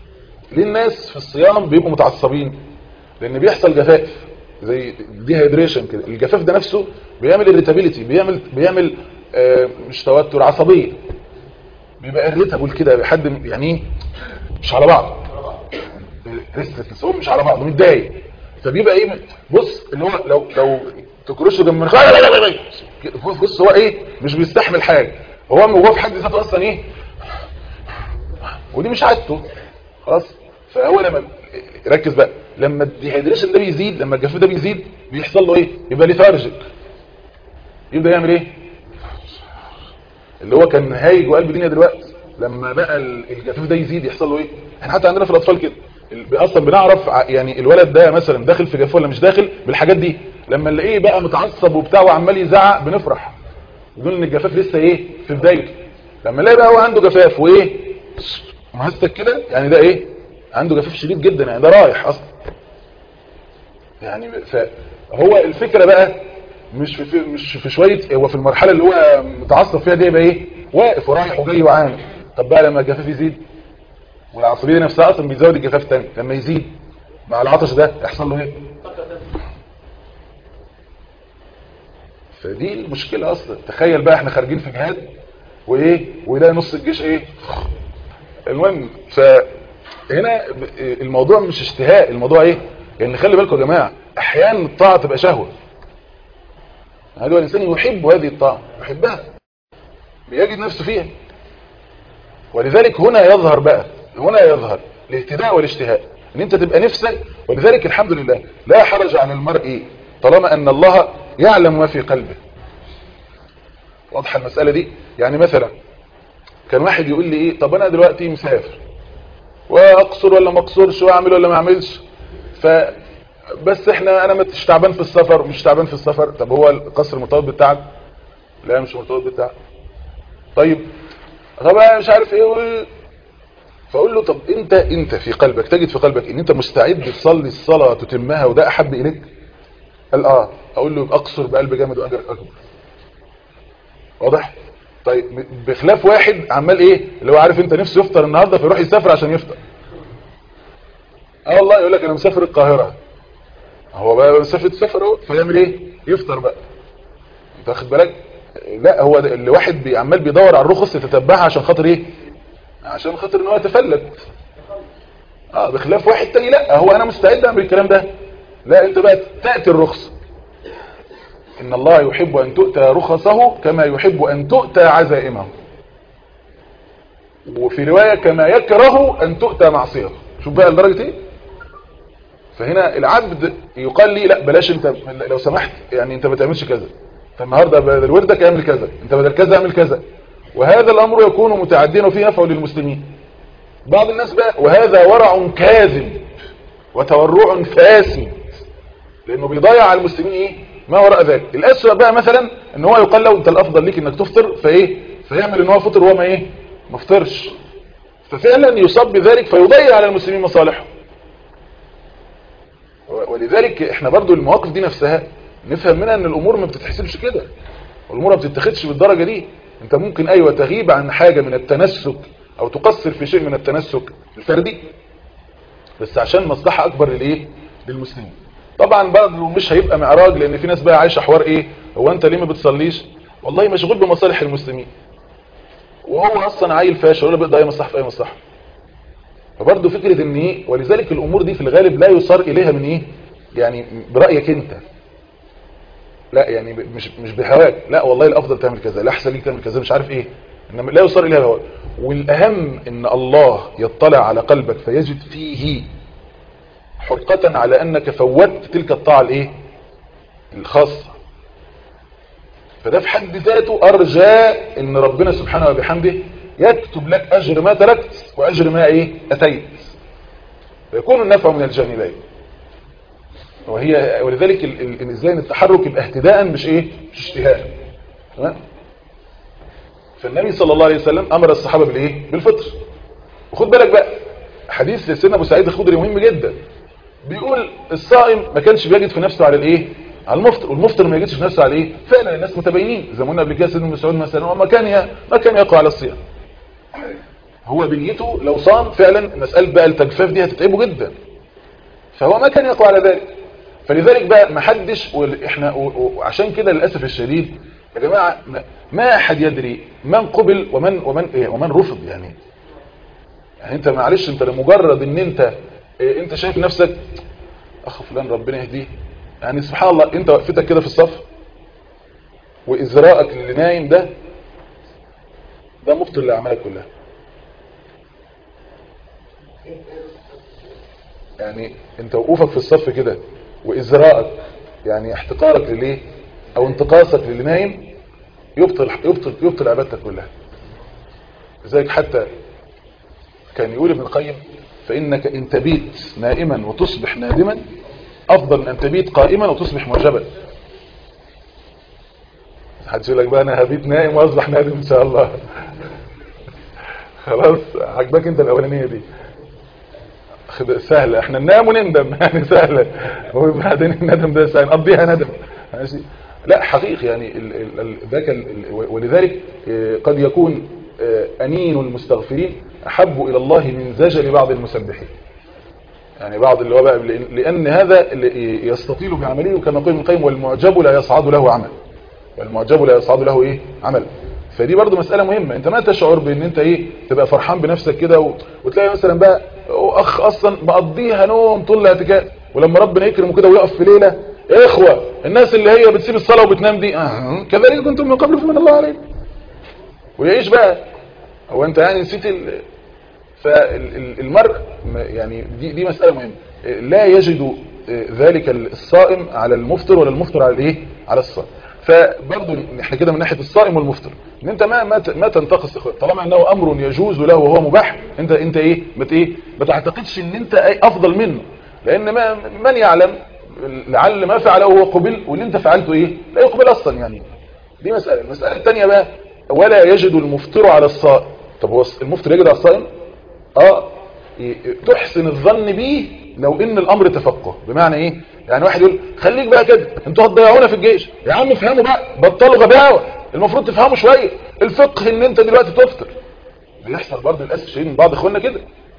ليه الناس في الصيام بيبقوا متعصبين لان بيحصل جفاف زي دي هيدريشن كده الجفاف ده نفسه بيعمل irritability بيعمل بيعمل آه مش توتر عصبيه بيبقى irritable كده حد يعني ايه مش على بعض ريستلس هو مش على بعضه متضايق فبيبقى ايه بص اللي هو لو لو تكرشه جنب من بص هو ايه مش بيستحمل حاجه هو هو في حد ذاته اصلا ايه ودي مش عادته خلاص فهو لما ركز بقى لما الديهيدريشن ده بيزيد لما الجفاف ده بيزيد بيحصل له ايه يبقى ليثارجيك يبدا يعمل ايه اللي هو كان هايج وقلب الدنيا دلوقتي لما بقى الجفاف ده يزيد يحصل له ايه احنا حتى عندنا في الاطفال كده اصلا بنعرف يعني الولد ده مثلا داخل في جفاف ولا مش داخل بالحاجات دي لما نلاقيه بقى متعصب وبتاع وعمال يزعق بنفرح بدون ان الجفاف لسه ايه في بدايته لما نلاقي بقى هو عنده جفاف وايه مهستك كده يعني ده ايه عنده جفاف شديد جدا يعني ده رايح اصلا يعني فهو الفكره بقى مش في مش في شويه هو في المرحله اللي هو متعصب فيها دي يبقى ايه واقف ورايح وجاي وعامل طب بقى لما الجفاف يزيد والعصبيه نفسها اصلا بيزود الجفاف الثاني لما يزيد مع العطش ده يحصل له ايه فدي المشكله اصلا تخيل بقى احنا خارجين في جهاد وايه ويلاقي نص الجيش ايه المهم فهنا الموضوع مش اشتهاء الموضوع ايه يعني خلي بالكم يا جماعه احيانا الطاعه تبقى شهوه هذا هو الانسان يحب هذه الطاعه يحبها بيجد نفسه فيها ولذلك هنا يظهر بقى هنا يظهر الاهتداء والاشتهاء ان انت تبقى نفسك ولذلك الحمد لله لا حرج عن المرء طالما ان الله يعلم ما في قلبه واضحه المساله دي يعني مثلا كان واحد يقول لي ايه طب انا دلوقتي مسافر واقصر ولا ما اقصرش واعمل ولا ما اعملش ف بس احنا انا مش تعبان في السفر مش تعبان في السفر طب هو القصر مرتبط بالتعب لا مش مرتبط بالتعب طيب طب انا مش عارف ايه و... فاقول له طب انت انت في قلبك تجد في قلبك ان انت مستعد تصلي الصلاه تتمها وده احب اليك قال اه اقول له اقصر بقلب جامد واجرك اكبر واضح طيب بخلاف واحد عمال ايه اللي هو عارف انت نفسه يفطر النهارده فيروح يسافر عشان يفطر اه والله يقول لك انا مسافر القاهره هو بقى مسافر تسافر اهو فيعمل ايه يفطر بقى انت واخد بالك لا هو اللي واحد بي عمال بيدور على الرخص يتتبعها عشان خاطر ايه عشان خاطر ان هو يتفلت اه بخلاف واحد تاني لا هو انا مستعد اعمل الكلام ده لا انت بقى تاتي الرخصه ان الله يحب ان تؤتى رخصه كما يحب ان تؤتى عزائمه وفي روايه كما يكره ان تؤتى معصيته شوف بقى لدرجه ايه فهنا العبد يقال لي لا بلاش انت لو سمحت يعني انت ما تعملش كذا فالنهارده بدل وردك اعمل كذا انت بدل كذا اعمل كذا وهذا الامر يكون متعديا وفيه نفع للمسلمين بعض الناس بقى وهذا ورع كاذب وتورع فاسد لانه بيضيع على المسلمين ايه ما وراء ذلك الاسوأ بقى مثلا ان هو يقال له انت الافضل ليك انك تفطر فايه فيعمل ان هو فطر وهو ما ايه ما فطرش ففعلا يصاب بذلك فيضيع على المسلمين مصالحهم ولذلك احنا برضو المواقف دي نفسها نفهم منها ان الامور ما بتتحسبش كده والامور ما بتتخذش بالدرجه دي انت ممكن ايوه تغيب عن حاجه من التنسك او تقصر في شيء من التنسك الفردي بس عشان مصلحه اكبر للايه للمسلمين طبعا برضه مش هيبقى معراج لان في ناس بقى عايشه حوار ايه هو انت ليه ما بتصليش والله مشغول بمصالح المسلمين وهو اصلا عيل فاشل ولا بيقدر اي مصلحه في اي مصلحه فبرضه فكره ان ايه ولذلك الامور دي في الغالب لا يصار اليها من ايه يعني برايك انت لا يعني مش مش بهواك لا والله الافضل تعمل كذا لا احسن ليك تعمل كذا مش عارف ايه انما لا يصار اليها بهواك والاهم ان الله يطلع على قلبك فيجد فيه حرقة على انك فوتت تلك الطاعة الايه الخاصة فده في حد ذاته ارجى ان ربنا سبحانه وبحمده يكتب لك اجر ما تركت واجر ما ايه اتيت فيكون النفع من الجانبين وهي ولذلك ازاي التحرك يبقى اهتداء مش ايه مش اشتهاء تمام فالنبي صلى الله عليه وسلم امر الصحابه بالايه بالفطر وخد بالك بقى حديث سيدنا ابو سعيد الخدري مهم جدا بيقول الصائم ما كانش بيجد في نفسه على الايه على المفطر والمفطر ما يجدش في نفسه على ايه فعلا الناس متبينين زي ما قلنا قبل كده سيدنا مسعود مثلا وما كان ي... ما كان يقع على الصيام هو بنيته لو صام فعلا مساله بقى التجفاف دي هتتعبه جدا فهو ما كان يقوى على ذلك فلذلك بقى ما حدش احنا وعشان كده للاسف الشديد يا جماعه ما احد يدري من قبل ومن ومن إيه ومن رفض يعني يعني انت معلش انت لمجرد ان انت إيه انت شايف نفسك اخ فلان ربنا يهديه يعني سبحان الله انت وقفتك كده في الصف وازراءك اللي نايم ده ده مبطل لاعمالك كلها يعني انت وقوفك في الصف كده وازراءك يعني احتقارك لليه او انتقاصك للي نايم يبطل يبطل يبطل عبادتك كلها لذلك حتى كان يقول ابن القيم فانك ان تبيت نائما وتصبح نادما افضل من ان تبيت قائما وتصبح معجبا حد يقول لك بقى انا هبيت نائم واصبح نادم ان شاء الله خلاص عجبك انت الاولانيه دي سهلة احنا ننام ونندم يعني سهلة وبعدين الندم ده سهل نقضيها ندم ماشي لا حقيقي يعني ذاك ولذلك قد يكون أنين المستغفرين أحب إلى الله من زجل بعض المسبحين يعني بعض اللي هو بقى لأن هذا يستطيل في عمله كما قال ابن القيم والمعجب لا يصعد له عمل والمعجب لا يصعد له ايه عمل فدي برضو مسألة مهمة انت ما تشعر بان انت ايه تبقى فرحان بنفسك كده و... وتلاقي مثلا بقى اخ اصلا مقضيها نوم طول الاعتكاف ولما ربنا يكرمه كده ويقف في ليلة يا اخوة الناس اللي هي بتسيب الصلاة وبتنام دي آه. كذلك كنتم من قبل فمن الله عليكم ويعيش بقى هو انت يعني نسيت ال... فالمرء يعني دي, دي مسألة مهمة لا يجد ذلك الصائم على المفطر ولا المفطر على الايه على الصائم فبرضه احنا كده من ناحيه الصائم والمفطر ان انت ما ما ما تنتقص طالما انه امر يجوز له وهو مباح انت انت ايه ما ايه ما تعتقدش ان انت ايه افضل منه لان ما من يعلم لعل ما فعله هو قبل واللي انت فعلته ايه لا يقبل اصلا يعني دي مساله المساله الثانيه بقى ولا يجد المفطر على الصائم طب هو المفطر يجد على الصائم اه تحسن الظن به لو ان الامر تفقه بمعنى ايه يعني واحد يقول خليك بقى كده انتوا هتضيعونا في الجيش يا عم افهموا بقى بطلوا غباوه المفروض تفهموا شويه الفقه ان انت دلوقتي تفطر بيحصل برضه للاسف شيء من بعض اخواننا كده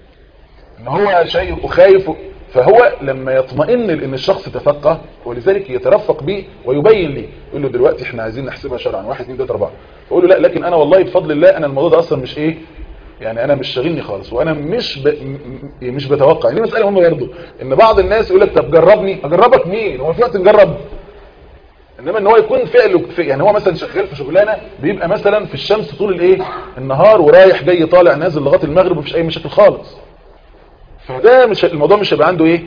ان هو شايف وخايف فهو لما يطمئن ان الشخص تفقه ولذلك يترفق به ويبين لي يقول له دلوقتي احنا عايزين نحسبها شرعا 1 2 3 4 فاقول له لا لكن انا والله بفضل الله انا الموضوع ده اصلا مش ايه يعني انا مش شاغلني خالص وانا مش ب... مش بتوقع دي مساله مهمه برضه ان بعض الناس يقول لك طب جربني اجربك مين هو في وقت نجرب انما ان هو يكون فعله في يعني هو مثلا شغال في شغلانه بيبقى مثلا في الشمس طول الايه النهار ورايح جاي طالع نازل لغايه المغرب مفيش اي مشاكل خالص فده مش الموضوع مش هيبقى عنده ايه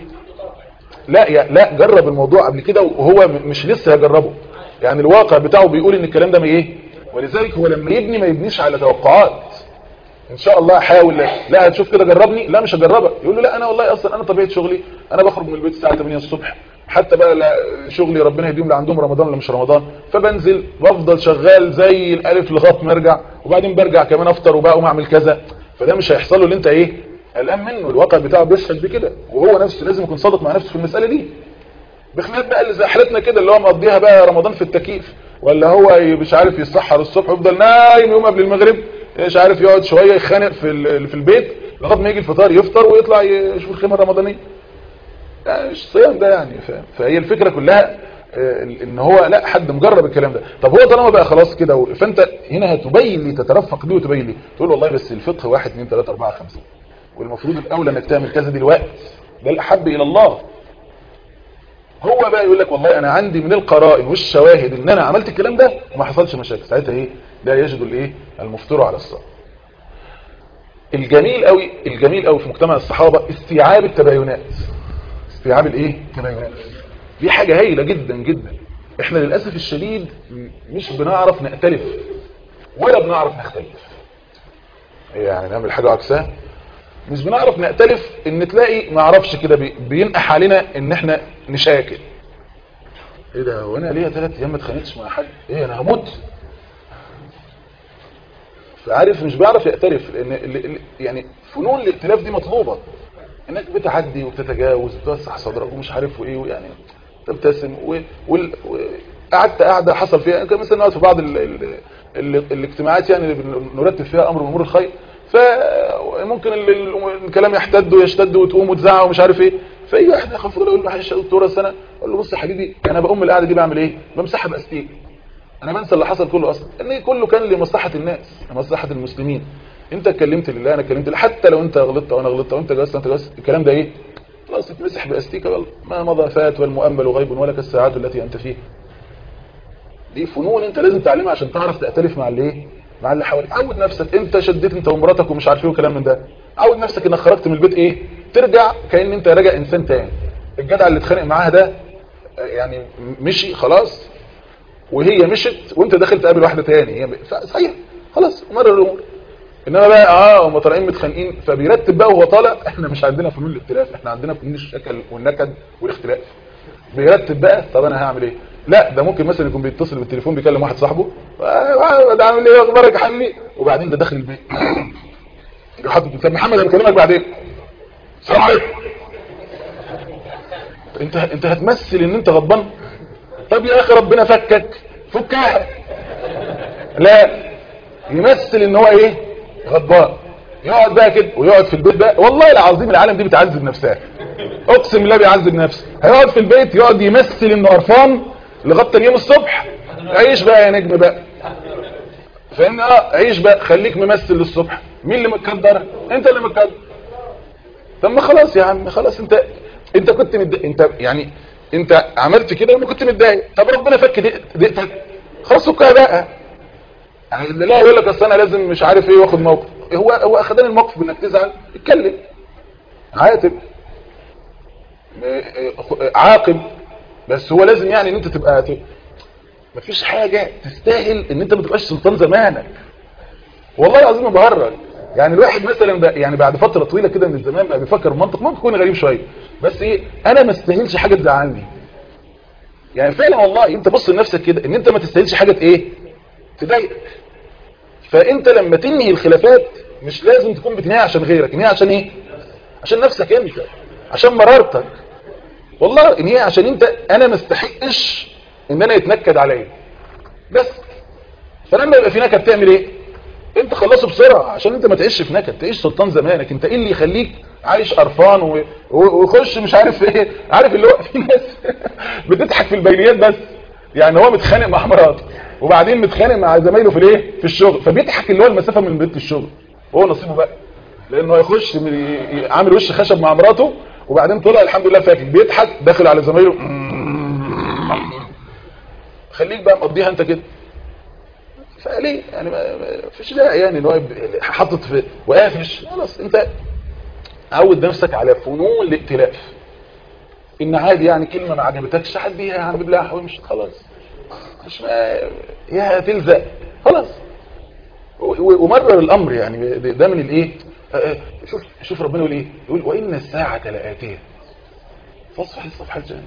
لا يا لا جرب الموضوع قبل كده وهو مش لسه هيجربه يعني الواقع بتاعه بيقول ان الكلام ده ما ايه ولذلك هو لما يبني ما يبنيش على توقعات ان شاء الله احاول لا هتشوف كده جربني لا مش هجربك يقول له لا انا والله اصلا انا طبيعه شغلي انا بخرج من البيت الساعه 8 الصبح حتى بقى لا شغلي ربنا يهديهم اللي عندهم رمضان ولا مش رمضان فبنزل بفضل شغال زي الالف لغايه ما ارجع وبعدين برجع كمان افطر وبقى اعمل كذا فده مش هيحصل له اللي انت ايه قلقان منه الواقع بتاعه بيشهد بكده وهو نفسه لازم يكون صادق مع نفسه في المساله دي بخلاف بقى اللي زي حالتنا كده اللي هو مقضيها بقى رمضان في التكييف ولا هو مش عارف يسحر الصبح ويفضل نايم يوم قبل المغرب مش عارف يقعد شويه يخانق في في البيت لغايه ما يجي الفطار يفطر ويطلع يشوف الخيمه الرمضانيه يعني مش صيام ده يعني فاهم فهي الفكره كلها ان هو لا حد مجرب الكلام ده طب هو طالما بقى خلاص كده فانت هنا هتبين لي تترفق دي وتبين لي تقول والله بس الفقه 1 2 3 4 5 والمفروض الاولى انك تعمل كذا دلوقتي ده الاحب الى الله هو بقى يقول لك والله انا عندي من القرائن والشواهد ان انا عملت الكلام ده وما حصلش مشاكل ساعتها ايه ده يجد الايه المفطر على الصوم الجميل قوي الجميل قوي في مجتمع الصحابه استيعاب التباينات استيعاب الايه التباينات دي حاجه هايله جدا جدا احنا للاسف الشديد مش بنعرف نختلف ولا بنعرف نختلف يعني نعمل حاجه عكسها مش بنعرف نختلف ان تلاقي ما اعرفش كده بينقح علينا ان احنا نشاكل ايه ده وانا ليا ثلاث ايام ما اتخانقتش مع حد ايه انا هموت فعارف مش بيعرف يعترف لان يعني فنون الائتلاف دي مطلوبه انك بتعدي وبتتجاوز وتوسع صدرك ومش عارف وايه يعني تبتسم وقعدت قاعده حصل فيها كان مثلا نقعد في بعض ال ال ال الاجتماعات يعني اللي نرتب فيها امر من امور الخير فممكن ال- ال- الكلام يحتد ويشتد وتقوم وتزعق ومش عارف ايه فاي واحد يخاف يقول له يا دكتور السنه اقول له بص يا حبيبي انا بقوم القعده دي بعمل ايه بمسحها باستيك انا بنسى اللي حصل كله اصلا ان كله كان لمصلحه الناس لمصلحه المسلمين انت اتكلمت لله انا اتكلمت لله حتى لو انت غلطت وانا غلطت وانت جوزت وانت جوزت الكلام ده ايه خلاص اتمسح باستيكه يلا ما مضى فات والمؤمل غيب ولا كالساعات التي انت فيها دي فنون انت لازم تعلمها عشان تعرف تأتلف مع الايه مع اللي حواليك عود نفسك انت شديت انت ومراتك ومش عارف ايه وكلام من ده عود نفسك انك خرجت من البيت ايه ترجع كأن انت راجع انسان تاني الجدع اللي اتخانق معاها ده اه، يعني مشي خلاص وهي مشت وانت داخل تقابل واحده تاني هي ف- صحيح خلاص مرر الامور انما بقى اه هم طالعين متخانقين فبيرتب بقى وهو طالع احنا مش عندنا فنون الاختلاف احنا عندنا فنون الشكل والنكد والاختلاف بيرتب بقى طب انا هعمل ايه لا ده ممكن مثلا يكون بيتصل بالتليفون بيكلم واحد صاحبه آه، ده عامل ايه اخبارك يا حبيبي وبعدين ده داخل البيت يروح حاطط طب محمد انا بكلمك بعدين السلام عليكم انت انت هتمثل ان انت غضبان طب يا اخي ربنا فكك فكها لا يمثل ان هو ايه غضبان يقعد بقى كده ويقعد في البيت بقى والله العظيم العالم دي بتعذب نفسها اقسم بالله بيعذب نفسه هيقعد في البيت يقعد يمثل انه قرفان لغايه تاني يوم الصبح عيش بقى يا نجم بقى فاهمني اه عيش بقى خليك ممثل للصبح مين اللي متكدر انت اللي متكدر طب ما خلاص يا عم خلاص انت انت كنت متضايق انت يعني انت عملت كده لما كنت متضايق طب ربنا فك ضيق- ضيقتك خلاص فكها بقى يعني اللي لا يقول لك اصل انا لازم مش عارف ايه واخد موقف هو هو اخدان الموقف بانك تزعل اتكلم عاتب اه، عاقب بس هو لازم يعني ان انت تبقى ت- مفيش حاجة تستاهل ان انت ما تبقاش سلطان زمانك والله العظيم ما بهرج يعني الواحد مثلا بقى يعني بعد فترة طويلة كده من الزمان بقى بيفكر بمنطق ممكن يكون غريب شوية بس ايه انا ما استاهلش حاجة تزعلني يعني فعلا والله انت بص لنفسك كده ان انت ما تستاهلش حاجة ايه تضايقك فانت لما تنهي الخلافات مش لازم تكون بتنهيها عشان غيرك انهيها عشان ايه عشان نفسك انت عشان مرارتك والله ان هي عشان انت انا ما استحقش ان انا يتنكد عليا بس فلما يبقى في نكد تعمل ايه انت خلصه بسرعه عشان انت ما تعيش في نكد تعيش سلطان زمانك انت ايه اللي يخليك عايش قرفان و- و- ويخش مش عارف ايه عارف اللي هو في ناس بتضحك في البينيات بس يعني هو متخانق مع مراته وبعدين متخانق مع زمايله في الايه في الشغل فبيضحك اللي هو المسافه من البيت للشغل وهو نصيبه بقى لانه هيخش من- ي- ي- عامل وش خشب مع مراته وبعدين طلع الحمد لله فاكر بيضحك داخل على زمايله خليك بقى مقضيها انت كده فليه يعني ما ما فيش داعي يعني ان هو يبقى حاطط في وقافش خلاص انت عود نفسك على فنون الائتلاف ان عادي يعني كلمه ما عجبتكش عديها يا عم بالله ومش خلاص مش ما يا تلزق خلاص و- و- ومرر الامر يعني ده ده من الايه آه، آه، شوف شوف ربنا يقول ايه يقول وان الساعه لاتيه فاصفح الصفحه الجايه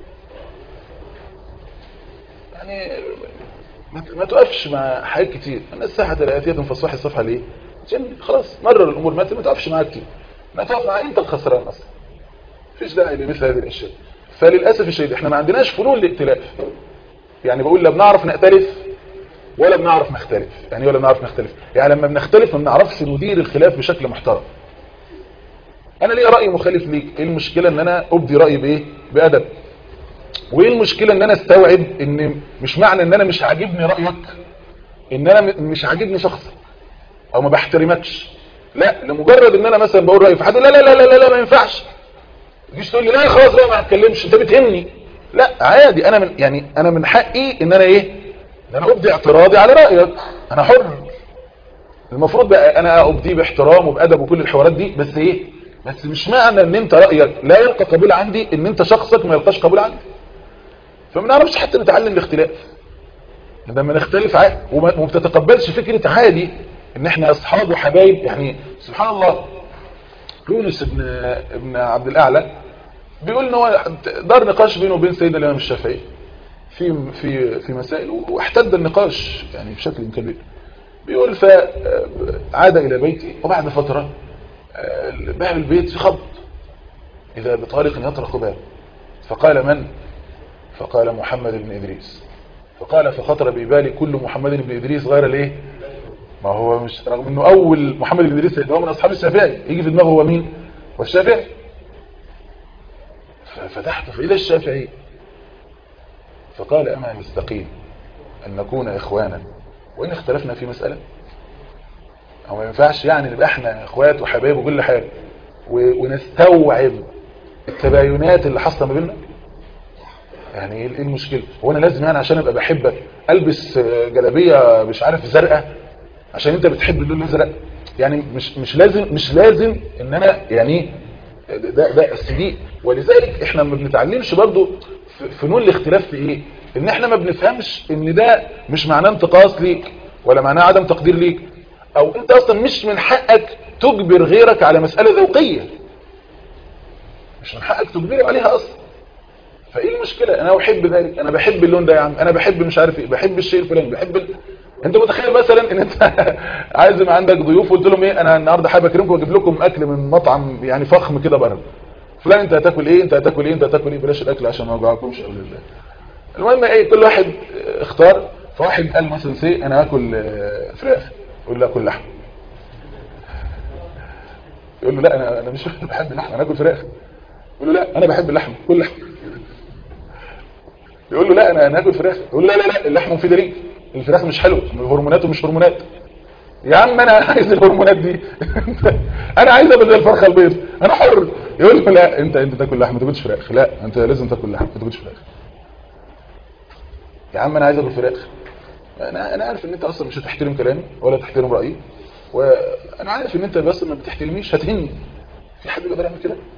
يعني ما ما تقفش مع حاجات كتير ان الساعه لاتيه فاصفح الصفحه ليه عشان خلاص مرر الامور ما ما تقفش معاها كتير ما تقف مع انت الخسران اصلا مفيش داعي لمثل هذه الاشياء فللاسف الشديد احنا ما عندناش فنون الائتلاف يعني بقول لا بنعرف نأتلف ولا بنعرف نختلف يعني إيه ولا بنعرف نختلف يعني لما بنختلف ما بنعرفش ندير الخلاف بشكل محترم انا ليه رأي مخالف ليك ايه المشكلة ان انا ابدي رأيي بايه بأدب وايه المشكلة ان انا استوعب ان مش معنى ان انا مش عاجبني رأيك ان انا م- مش عاجبني شخصك او ما بحترمكش لا لمجرد ان انا مثلا بقول رأيي في حد لا لا لا لا لا, لا ما ينفعش تجيش تقول لي لا خلاص بقى ما هتكلمش انت بتهمني لا عادي انا من يعني انا من حقي ان انا ايه ان انا ابدي اعتراضي على رايك انا حر المفروض بقى انا ابديه باحترام وبادب وكل الحوارات دي بس ايه بس مش معنى ان انت رايك لا يلقى قبول عندي ان انت شخصك ما يلقاش قبول عندي فما نعرفش حتى نتعلم الاختلاف لما نختلف عادي وما وما بتتقبلش فكره عادي ان احنا اصحاب وحبايب يعني سبحان الله يونس ابن ابن عبد الاعلى بيقول ان هو دار نقاش بينه وبين سيدنا الامام الشافعي في في في مسائل واحتد النقاش يعني بشكل كبير بيقول فعاد الى بيته وبعد فتره آه، باب البيت في خبط اذا بطارق يطرق باب فقال من فقال محمد بن ادريس فقال فخطر ببالي كل محمد بن ادريس غير الايه ما هو مش رغم انه اول محمد بن ادريس اللي هو من اصحاب الشافعي يجي في دماغه هو مين والشافعي ففتحت فإلى الشافعي فقال أما يستقيم أن نكون إخوانا وإن اختلفنا في مسألة أو ما ينفعش يعني نبقى احنا إخوات وحبايب وكل حاجة ونستوعب التباينات اللي حصل ما بيننا يعني ايه المشكلة هو انا لازم يعني عشان ابقى بحبك البس جلابية مش عارف زرقاء عشان انت بتحب اللون الازرق يعني مش مش لازم مش لازم ان انا يعني ده ده السدي ولذلك احنا ما بنتعلمش برضو فنون الاختلاف في ايه ان احنا ما بنفهمش ان ده مش معناه انتقاص ليك ولا معناه عدم تقدير ليك او انت اصلا مش من حقك تجبر غيرك على مسألة ذوقية مش من حقك تجبره عليها اصلا فايه المشكلة انا احب ذلك انا بحب اللون ده يا عم انا بحب مش عارف ايه بحب الشيء الفلاني بحب ال... انت متخيل مثلا ان انت عايز يبقى عندك ضيوف وقلت لهم ايه انا النهارده حابب اكرمكم واجيب لكم اكل من مطعم يعني فخم كده بره فلان انت هتاكل ايه انت هتاكل ايه انت هتاكل ايه بلاش الاكل عشان ما اوجعكمش قبل الله المهم ايه كل واحد اختار فواحد قال مثلا سي انا هاكل فراخ يقول له اكل لحم يقول له لا انا انا مش بحب اللحم انا اكل فراخ يقول له لا انا بحب اللحم كل لحم يقول له لا انا انا هاكل فراخ يقول له لا لا لا اللحم مفيد ليك الفراخ مش حلوه هرموناته مش هرمونات يا عم انا عايز الهرمونات دي انا عايز ابقى زي الفرخه البيض انا حر يقول له لا انت انت تاكل لحم ما تاكلش فراخ لا انت لازم تاكل لحم ما تاكلش فراخ يا عم انا عايز اكل فراخ انا انا عارف ان انت اصلا مش هتحترم كلامي ولا تحترم رايي وانا عارف ان انت بس ما بتحترمنيش هتهني في حد يقدر يعمل كده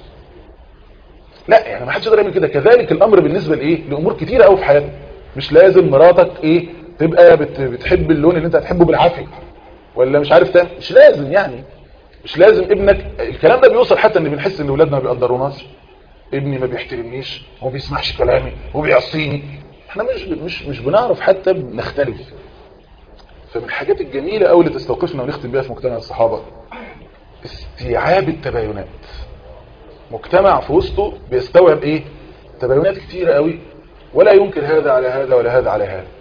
لا يعني ما حدش يقدر يعمل كده كذلك الامر بالنسبه لايه لامور كتيره قوي في حياتك مش لازم مراتك ايه تبقى بت بتحب اللون اللي انت هتحبه بالعافيه ولا مش عارف تعمل مش لازم يعني مش لازم ابنك الكلام ده بيوصل حتى ان بنحس ان اولادنا ما بيقدروناش ابني ما بيحترمنيش وما بيسمعش كلامي وبيعصيني احنا مش مش مش بنعرف حتى بنختلف فمن الحاجات الجميله قوي اللي تستوقفنا ونختم بيها في مجتمع الصحابه استيعاب التباينات مجتمع في وسطه بيستوعب ايه تباينات كتيره قوي ولا ينكر هذا على هذا ولا هذا على هذا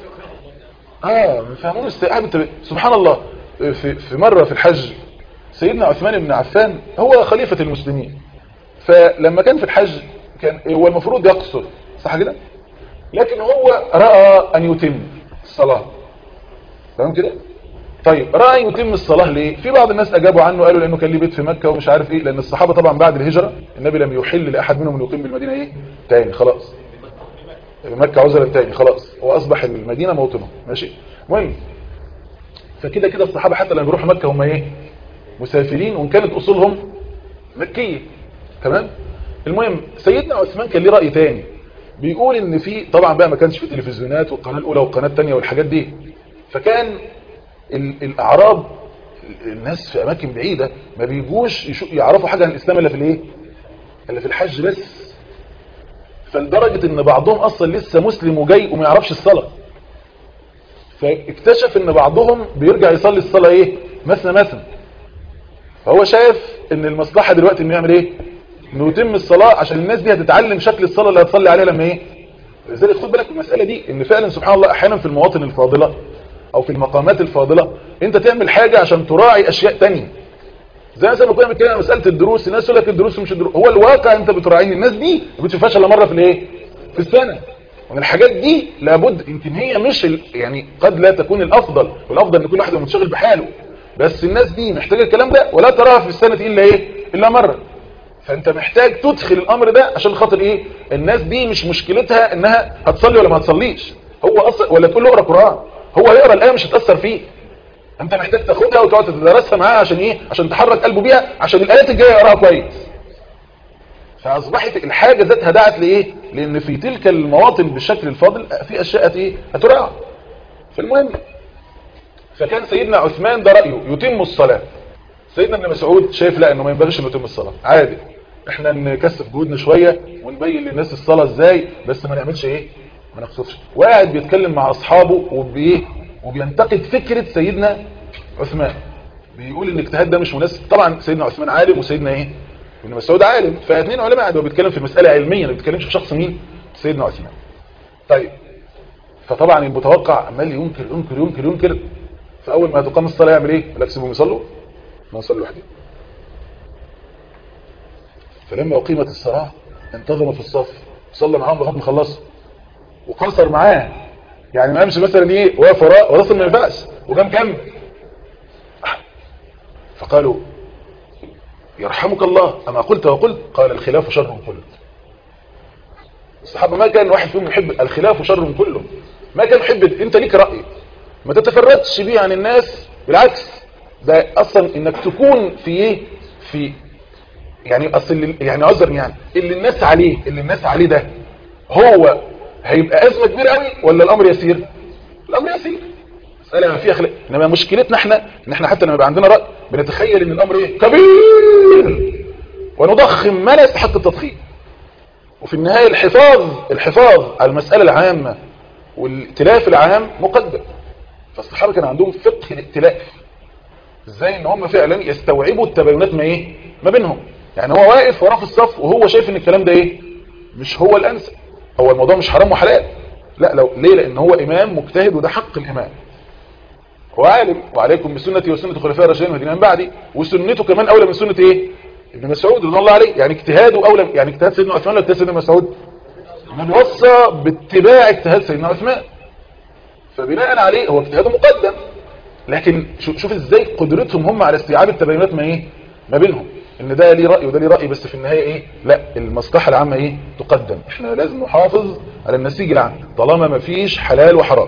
اه فهمون استيعاب التباين سبحان الله في في مره في الحج سيدنا عثمان بن عفان هو خليفه المسلمين فلما كان في الحج كان هو المفروض يقصر صح كده لكن هو راى ان يتم الصلاه تمام كده طيب راى ان يتم الصلاه ليه في بعض الناس اجابوا عنه قالوا لانه كان ليه بيت في مكه ومش عارف ايه لان الصحابه طبعا بعد الهجره النبي لم يحل لاحد منهم ان يقيم بالمدينه ايه تاني خلاص مكه عذرا تاني خلاص هو اصبح المدينه موطنه ماشي المهم فكده كده الصحابه حتى لما بيروحوا مكه هم ايه مسافرين وان كانت اصولهم مكيه تمام المهم سيدنا عثمان كان ليه راي تاني بيقول ان في طبعا بقى ما كانش في تلفزيونات والقناه الاولى والقناه الثانيه والحاجات دي فكان الاعراب الناس في اماكن بعيده ما بيجوش يعرفوا حاجه عن الاسلام الا في الايه الا في الحج بس فلدرجه ان بعضهم اصلا لسه مسلم وجاي وما يعرفش الصلاه فاكتشف ان بعضهم بيرجع يصلي الصلاه ايه مثنى مثنى فهو شايف ان المصلحه دلوقتي انه يعمل ايه انه يتم الصلاه عشان الناس دي هتتعلم شكل الصلاه اللي هتصلي عليها لما ايه لذلك خد بالك من المساله دي ان فعلا سبحان الله احيانا في المواطن الفاضله او في المقامات الفاضله انت تعمل حاجه عشان تراعي اشياء تانية زي مثلا ما كنا بنتكلم عن مساله الدروس الناس يقول لك الدروس مش الدروس هو الواقع انت بتراعيه الناس دي ما بتشوفهاش الا مره في الايه في السنه ومن الحاجات دي لابد يمكن هي مش ال... يعني قد لا تكون الافضل والافضل ان كل واحد منشغل بحاله بس الناس دي محتاجه الكلام ده ولا تراها في السنه الا ايه الا مره فانت محتاج تدخل الامر ده عشان خاطر ايه الناس دي مش مشكلتها انها هتصلي ولا ما هتصليش هو اصلا ولا تقول له اقرا قران هو يقرا الايه مش هتاثر فيه انت محتاج تاخدها وتقعد تدرسها معاه عشان ايه عشان تحرك قلبه بيها عشان الايات الجايه يقراها كويس فاصبحت الحاجه ذاتها دعت لايه لان في تلك المواطن بالشكل الفاضل في اشياء ايه هتراعى فالمهم فكان سيدنا عثمان ده رايه يتم الصلاه سيدنا ابن مسعود شايف لا انه ما ينبغيش انه يتم الصلاه عادي احنا نكثف جهودنا شويه ونبين للناس الصلاه ازاي بس ما نعملش ايه ما نقصدش وقاعد بيتكلم مع اصحابه وبايه وبينتقد فكره سيدنا عثمان بيقول ان الاجتهاد ده مش مناسب طبعا سيدنا عثمان عالم وسيدنا ايه ابن مسعود عالم فاثنين علماء قاعد بيتكلم في مساله علميه ما بيتكلمش في شخص مين سيدنا عثمان طيب فطبعا المتوقع عمال ينكر ينكر ينكر ينكر فاول ما تقام الصلاه يعمل ايه يقول لك سيبهم يصلوا ما نصلي لوحدي فلما اقيمت الصلاه انتظم في الصف صلى معاهم لغايه ما خلصوا وقصر معاه يعني ما قامش مثلا ايه واقف وراه وراسل ما ينفعش وقام كمل فقالوا يرحمك الله اما قلت وقلت قال الخلاف شر كله الصحابه ما كان واحد فيهم يحب الخلاف شر كله ما كان يحب انت ليك راي ما تتفردش بيه عن الناس بالعكس ده اصلا انك تكون في ايه في يعني اصل اللي- يعني عذر يعني اللي الناس عليه اللي الناس عليه ده هو هيبقى ازمه كبيره قوي ولا الامر يسير الامر يسير مساله ما فيها خلاف انما مشكلتنا احنا ان احنا حتى لما يبقى عندنا راي بنتخيل ان الامر ايه كبير ونضخم ما لا يستحق التضخيم وفي النهايه الحفاظ الحفاظ على المساله العامه والائتلاف العام مقدم فالصحابه كان عندهم فقه الائتلاف ازاي ان هم فعلا يستوعبوا التباينات ما ايه ما بينهم يعني هو واقف وراه في الصف وهو شايف ان الكلام ده ايه مش هو الانسب هو الموضوع مش حرام وحلال لا لو ليه لان هو امام مجتهد وده حق الامام هو عالم وعليكم بسنتي وسنه الخلفاء الراشدين المهديين من بعدي وسنته كمان اولى من سنه ايه ابن مسعود رضي الله عليه يعني اجتهاده اولى يعني اجتهاد سيدنا عثمان ولا اجتهاد سيدنا مسعود النبي وصى باتباع اجتهاد سيدنا عثمان فبناء عليه هو اجتهاده مقدم لكن شو- شوف ازاي قدرتهم هم على استيعاب التباينات ما ايه ما بينهم ان ده ليه راي وده ليه راي بس في النهايه ايه لا المصلحه العامه ايه تقدم احنا لازم نحافظ على النسيج العام طالما ما فيش حلال وحرام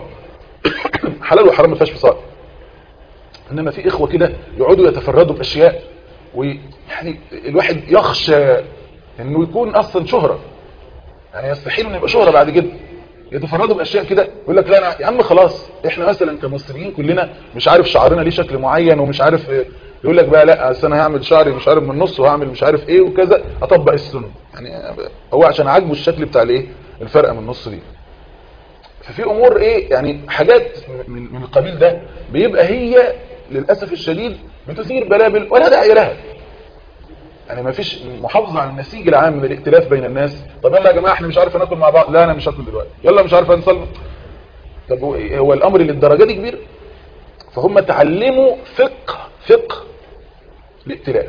حلال وحرام ما فيهاش فصال انما في اخوه كده يقعدوا يتفردوا باشياء ويعني الواحد يخشى انه يكون اصلا شهره يعني يستحيل انه يبقى شهره بعد كده يتفردوا باشياء كده يقول لك لا انا يا عم خلاص احنا مثلا كمصريين كلنا مش عارف شعرنا ليه شكل معين ومش عارف إيه. يقول لك بقى لا أصل انا هعمل شعري مش عارف من النص وهعمل مش عارف ايه وكذا اطبق السنه يعني هو عشان عاجبه الشكل بتاع الايه الفرقه من النص دي ففي امور ايه يعني حاجات من من القبيل ده بيبقى هي للاسف الشديد بتثير بلابل ولا داعي لها يعني ما فيش محافظه على النسيج العام من الائتلاف بين الناس طب يلا يا جماعه احنا مش عارف ناكل مع بعض لا انا مش هاكل دلوقتي يلا مش عارف نصلي طب هو إيه؟ هو الامر للدرجه دي كبير فهم تعلموا فقه فقه الائتلاف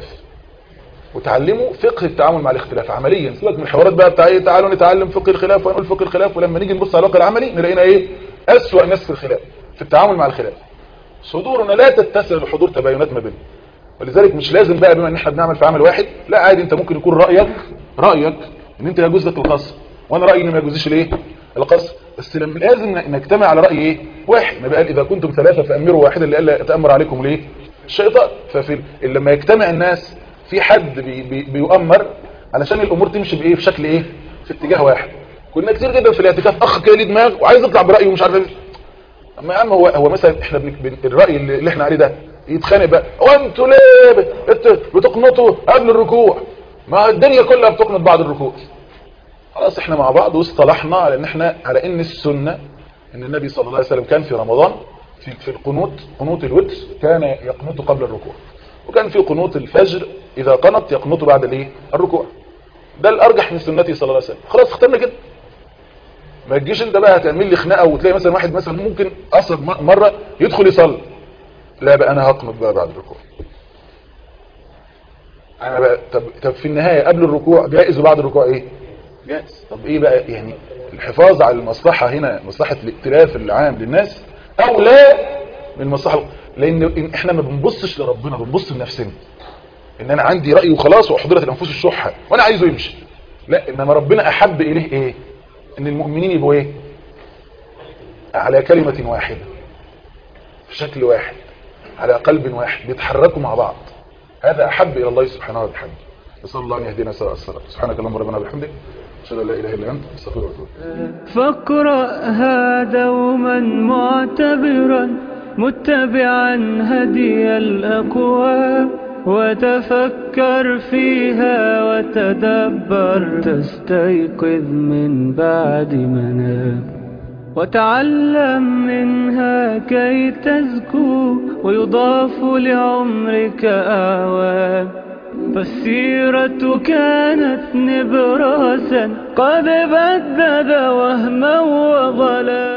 وتعلموا فقه التعامل مع الاختلاف عمليا سيبك من الحوارات بقى بتاع ايه تعالوا نتعلم فقه الخلاف ونقول فقه الخلاف ولما نيجي نبص على الواقع العملي نلاقينا ايه اسوأ ناس في الخلاف في التعامل مع الخلاف صدورنا لا تتسع لحضور تباينات ما بيننا ولذلك مش لازم بقى بما ان احنا بنعمل في عمل واحد لا عادي انت ممكن يكون رايك رايك ان انت يجوز لك القصر وانا رايي ان ما يجوزش الايه القصر بس لما لازم نجتمع على راي ايه واحد النبي قال اذا كنتم ثلاثه فامروا واحدا لئلا يتامر عليكم ليه الشيطان ففي لما يجتمع الناس في حد بي بي بيؤمر علشان الامور تمشي بايه في شكل ايه في اتجاه واحد كنا كتير جدا في الاعتكاف اخ كده ليه دماغ وعايز يطلع برايه ومش عارف ايه اما يا عم هو هو مثلا احنا بن... بن... الراي اللي اللي احنا عليه ده يتخانق بقى هو انتوا ليه بت... بتقنطوا قبل الركوع ما الدنيا كلها بتقنط بعد الركوع خلاص احنا مع بعض واصطلحنا على ان احنا على ان السنه ان النبي صلى الله عليه وسلم كان في رمضان في في القنوت قنوت الوتر كان يقنط قبل الركوع وكان في قنوت الفجر اذا قنط يقنط بعد الايه الركوع ده الارجح من سنته صلى الله عليه وسلم خلاص اخترنا كده ما تجيش انت بقى هتعمل لي خناقه وتلاقي مثلا واحد مثلا ممكن اصلا مره يدخل يصلي لا بقى انا هقنط بقى بعد الركوع انا بقى طب, طب في النهايه قبل الركوع جائز وبعد الركوع ايه جائز طب ايه بقى يعني الحفاظ على المصلحه هنا مصلحه الائتلاف العام للناس او لا من المصلحه لان احنا ما بنبصش لربنا بنبص لنفسنا ان انا عندي راي وخلاص واحضرت الانفس الشحه وانا عايزه يمشي لا انما ربنا احب اليه ايه ان المؤمنين يبقوا ايه على كلمة واحدة في شكل واحد على قلب واحد بيتحركوا مع بعض هذا احب الى الله سبحانه وتعالى نسال الله ان يهدينا سواء الصراط سبحانك اللهم ربنا وبحمدك اشهد ان لا اله الا انت استغفرك واتوب فاقرأها دوما معتبرا متبعا هدي الأقوام وتفكر فيها وتدبر تستيقظ من بعد منام وتعلم منها كي تزكو ويضاف لعمرك أعوام فالسيرة كانت نبراسا قد بدد وهما وظلا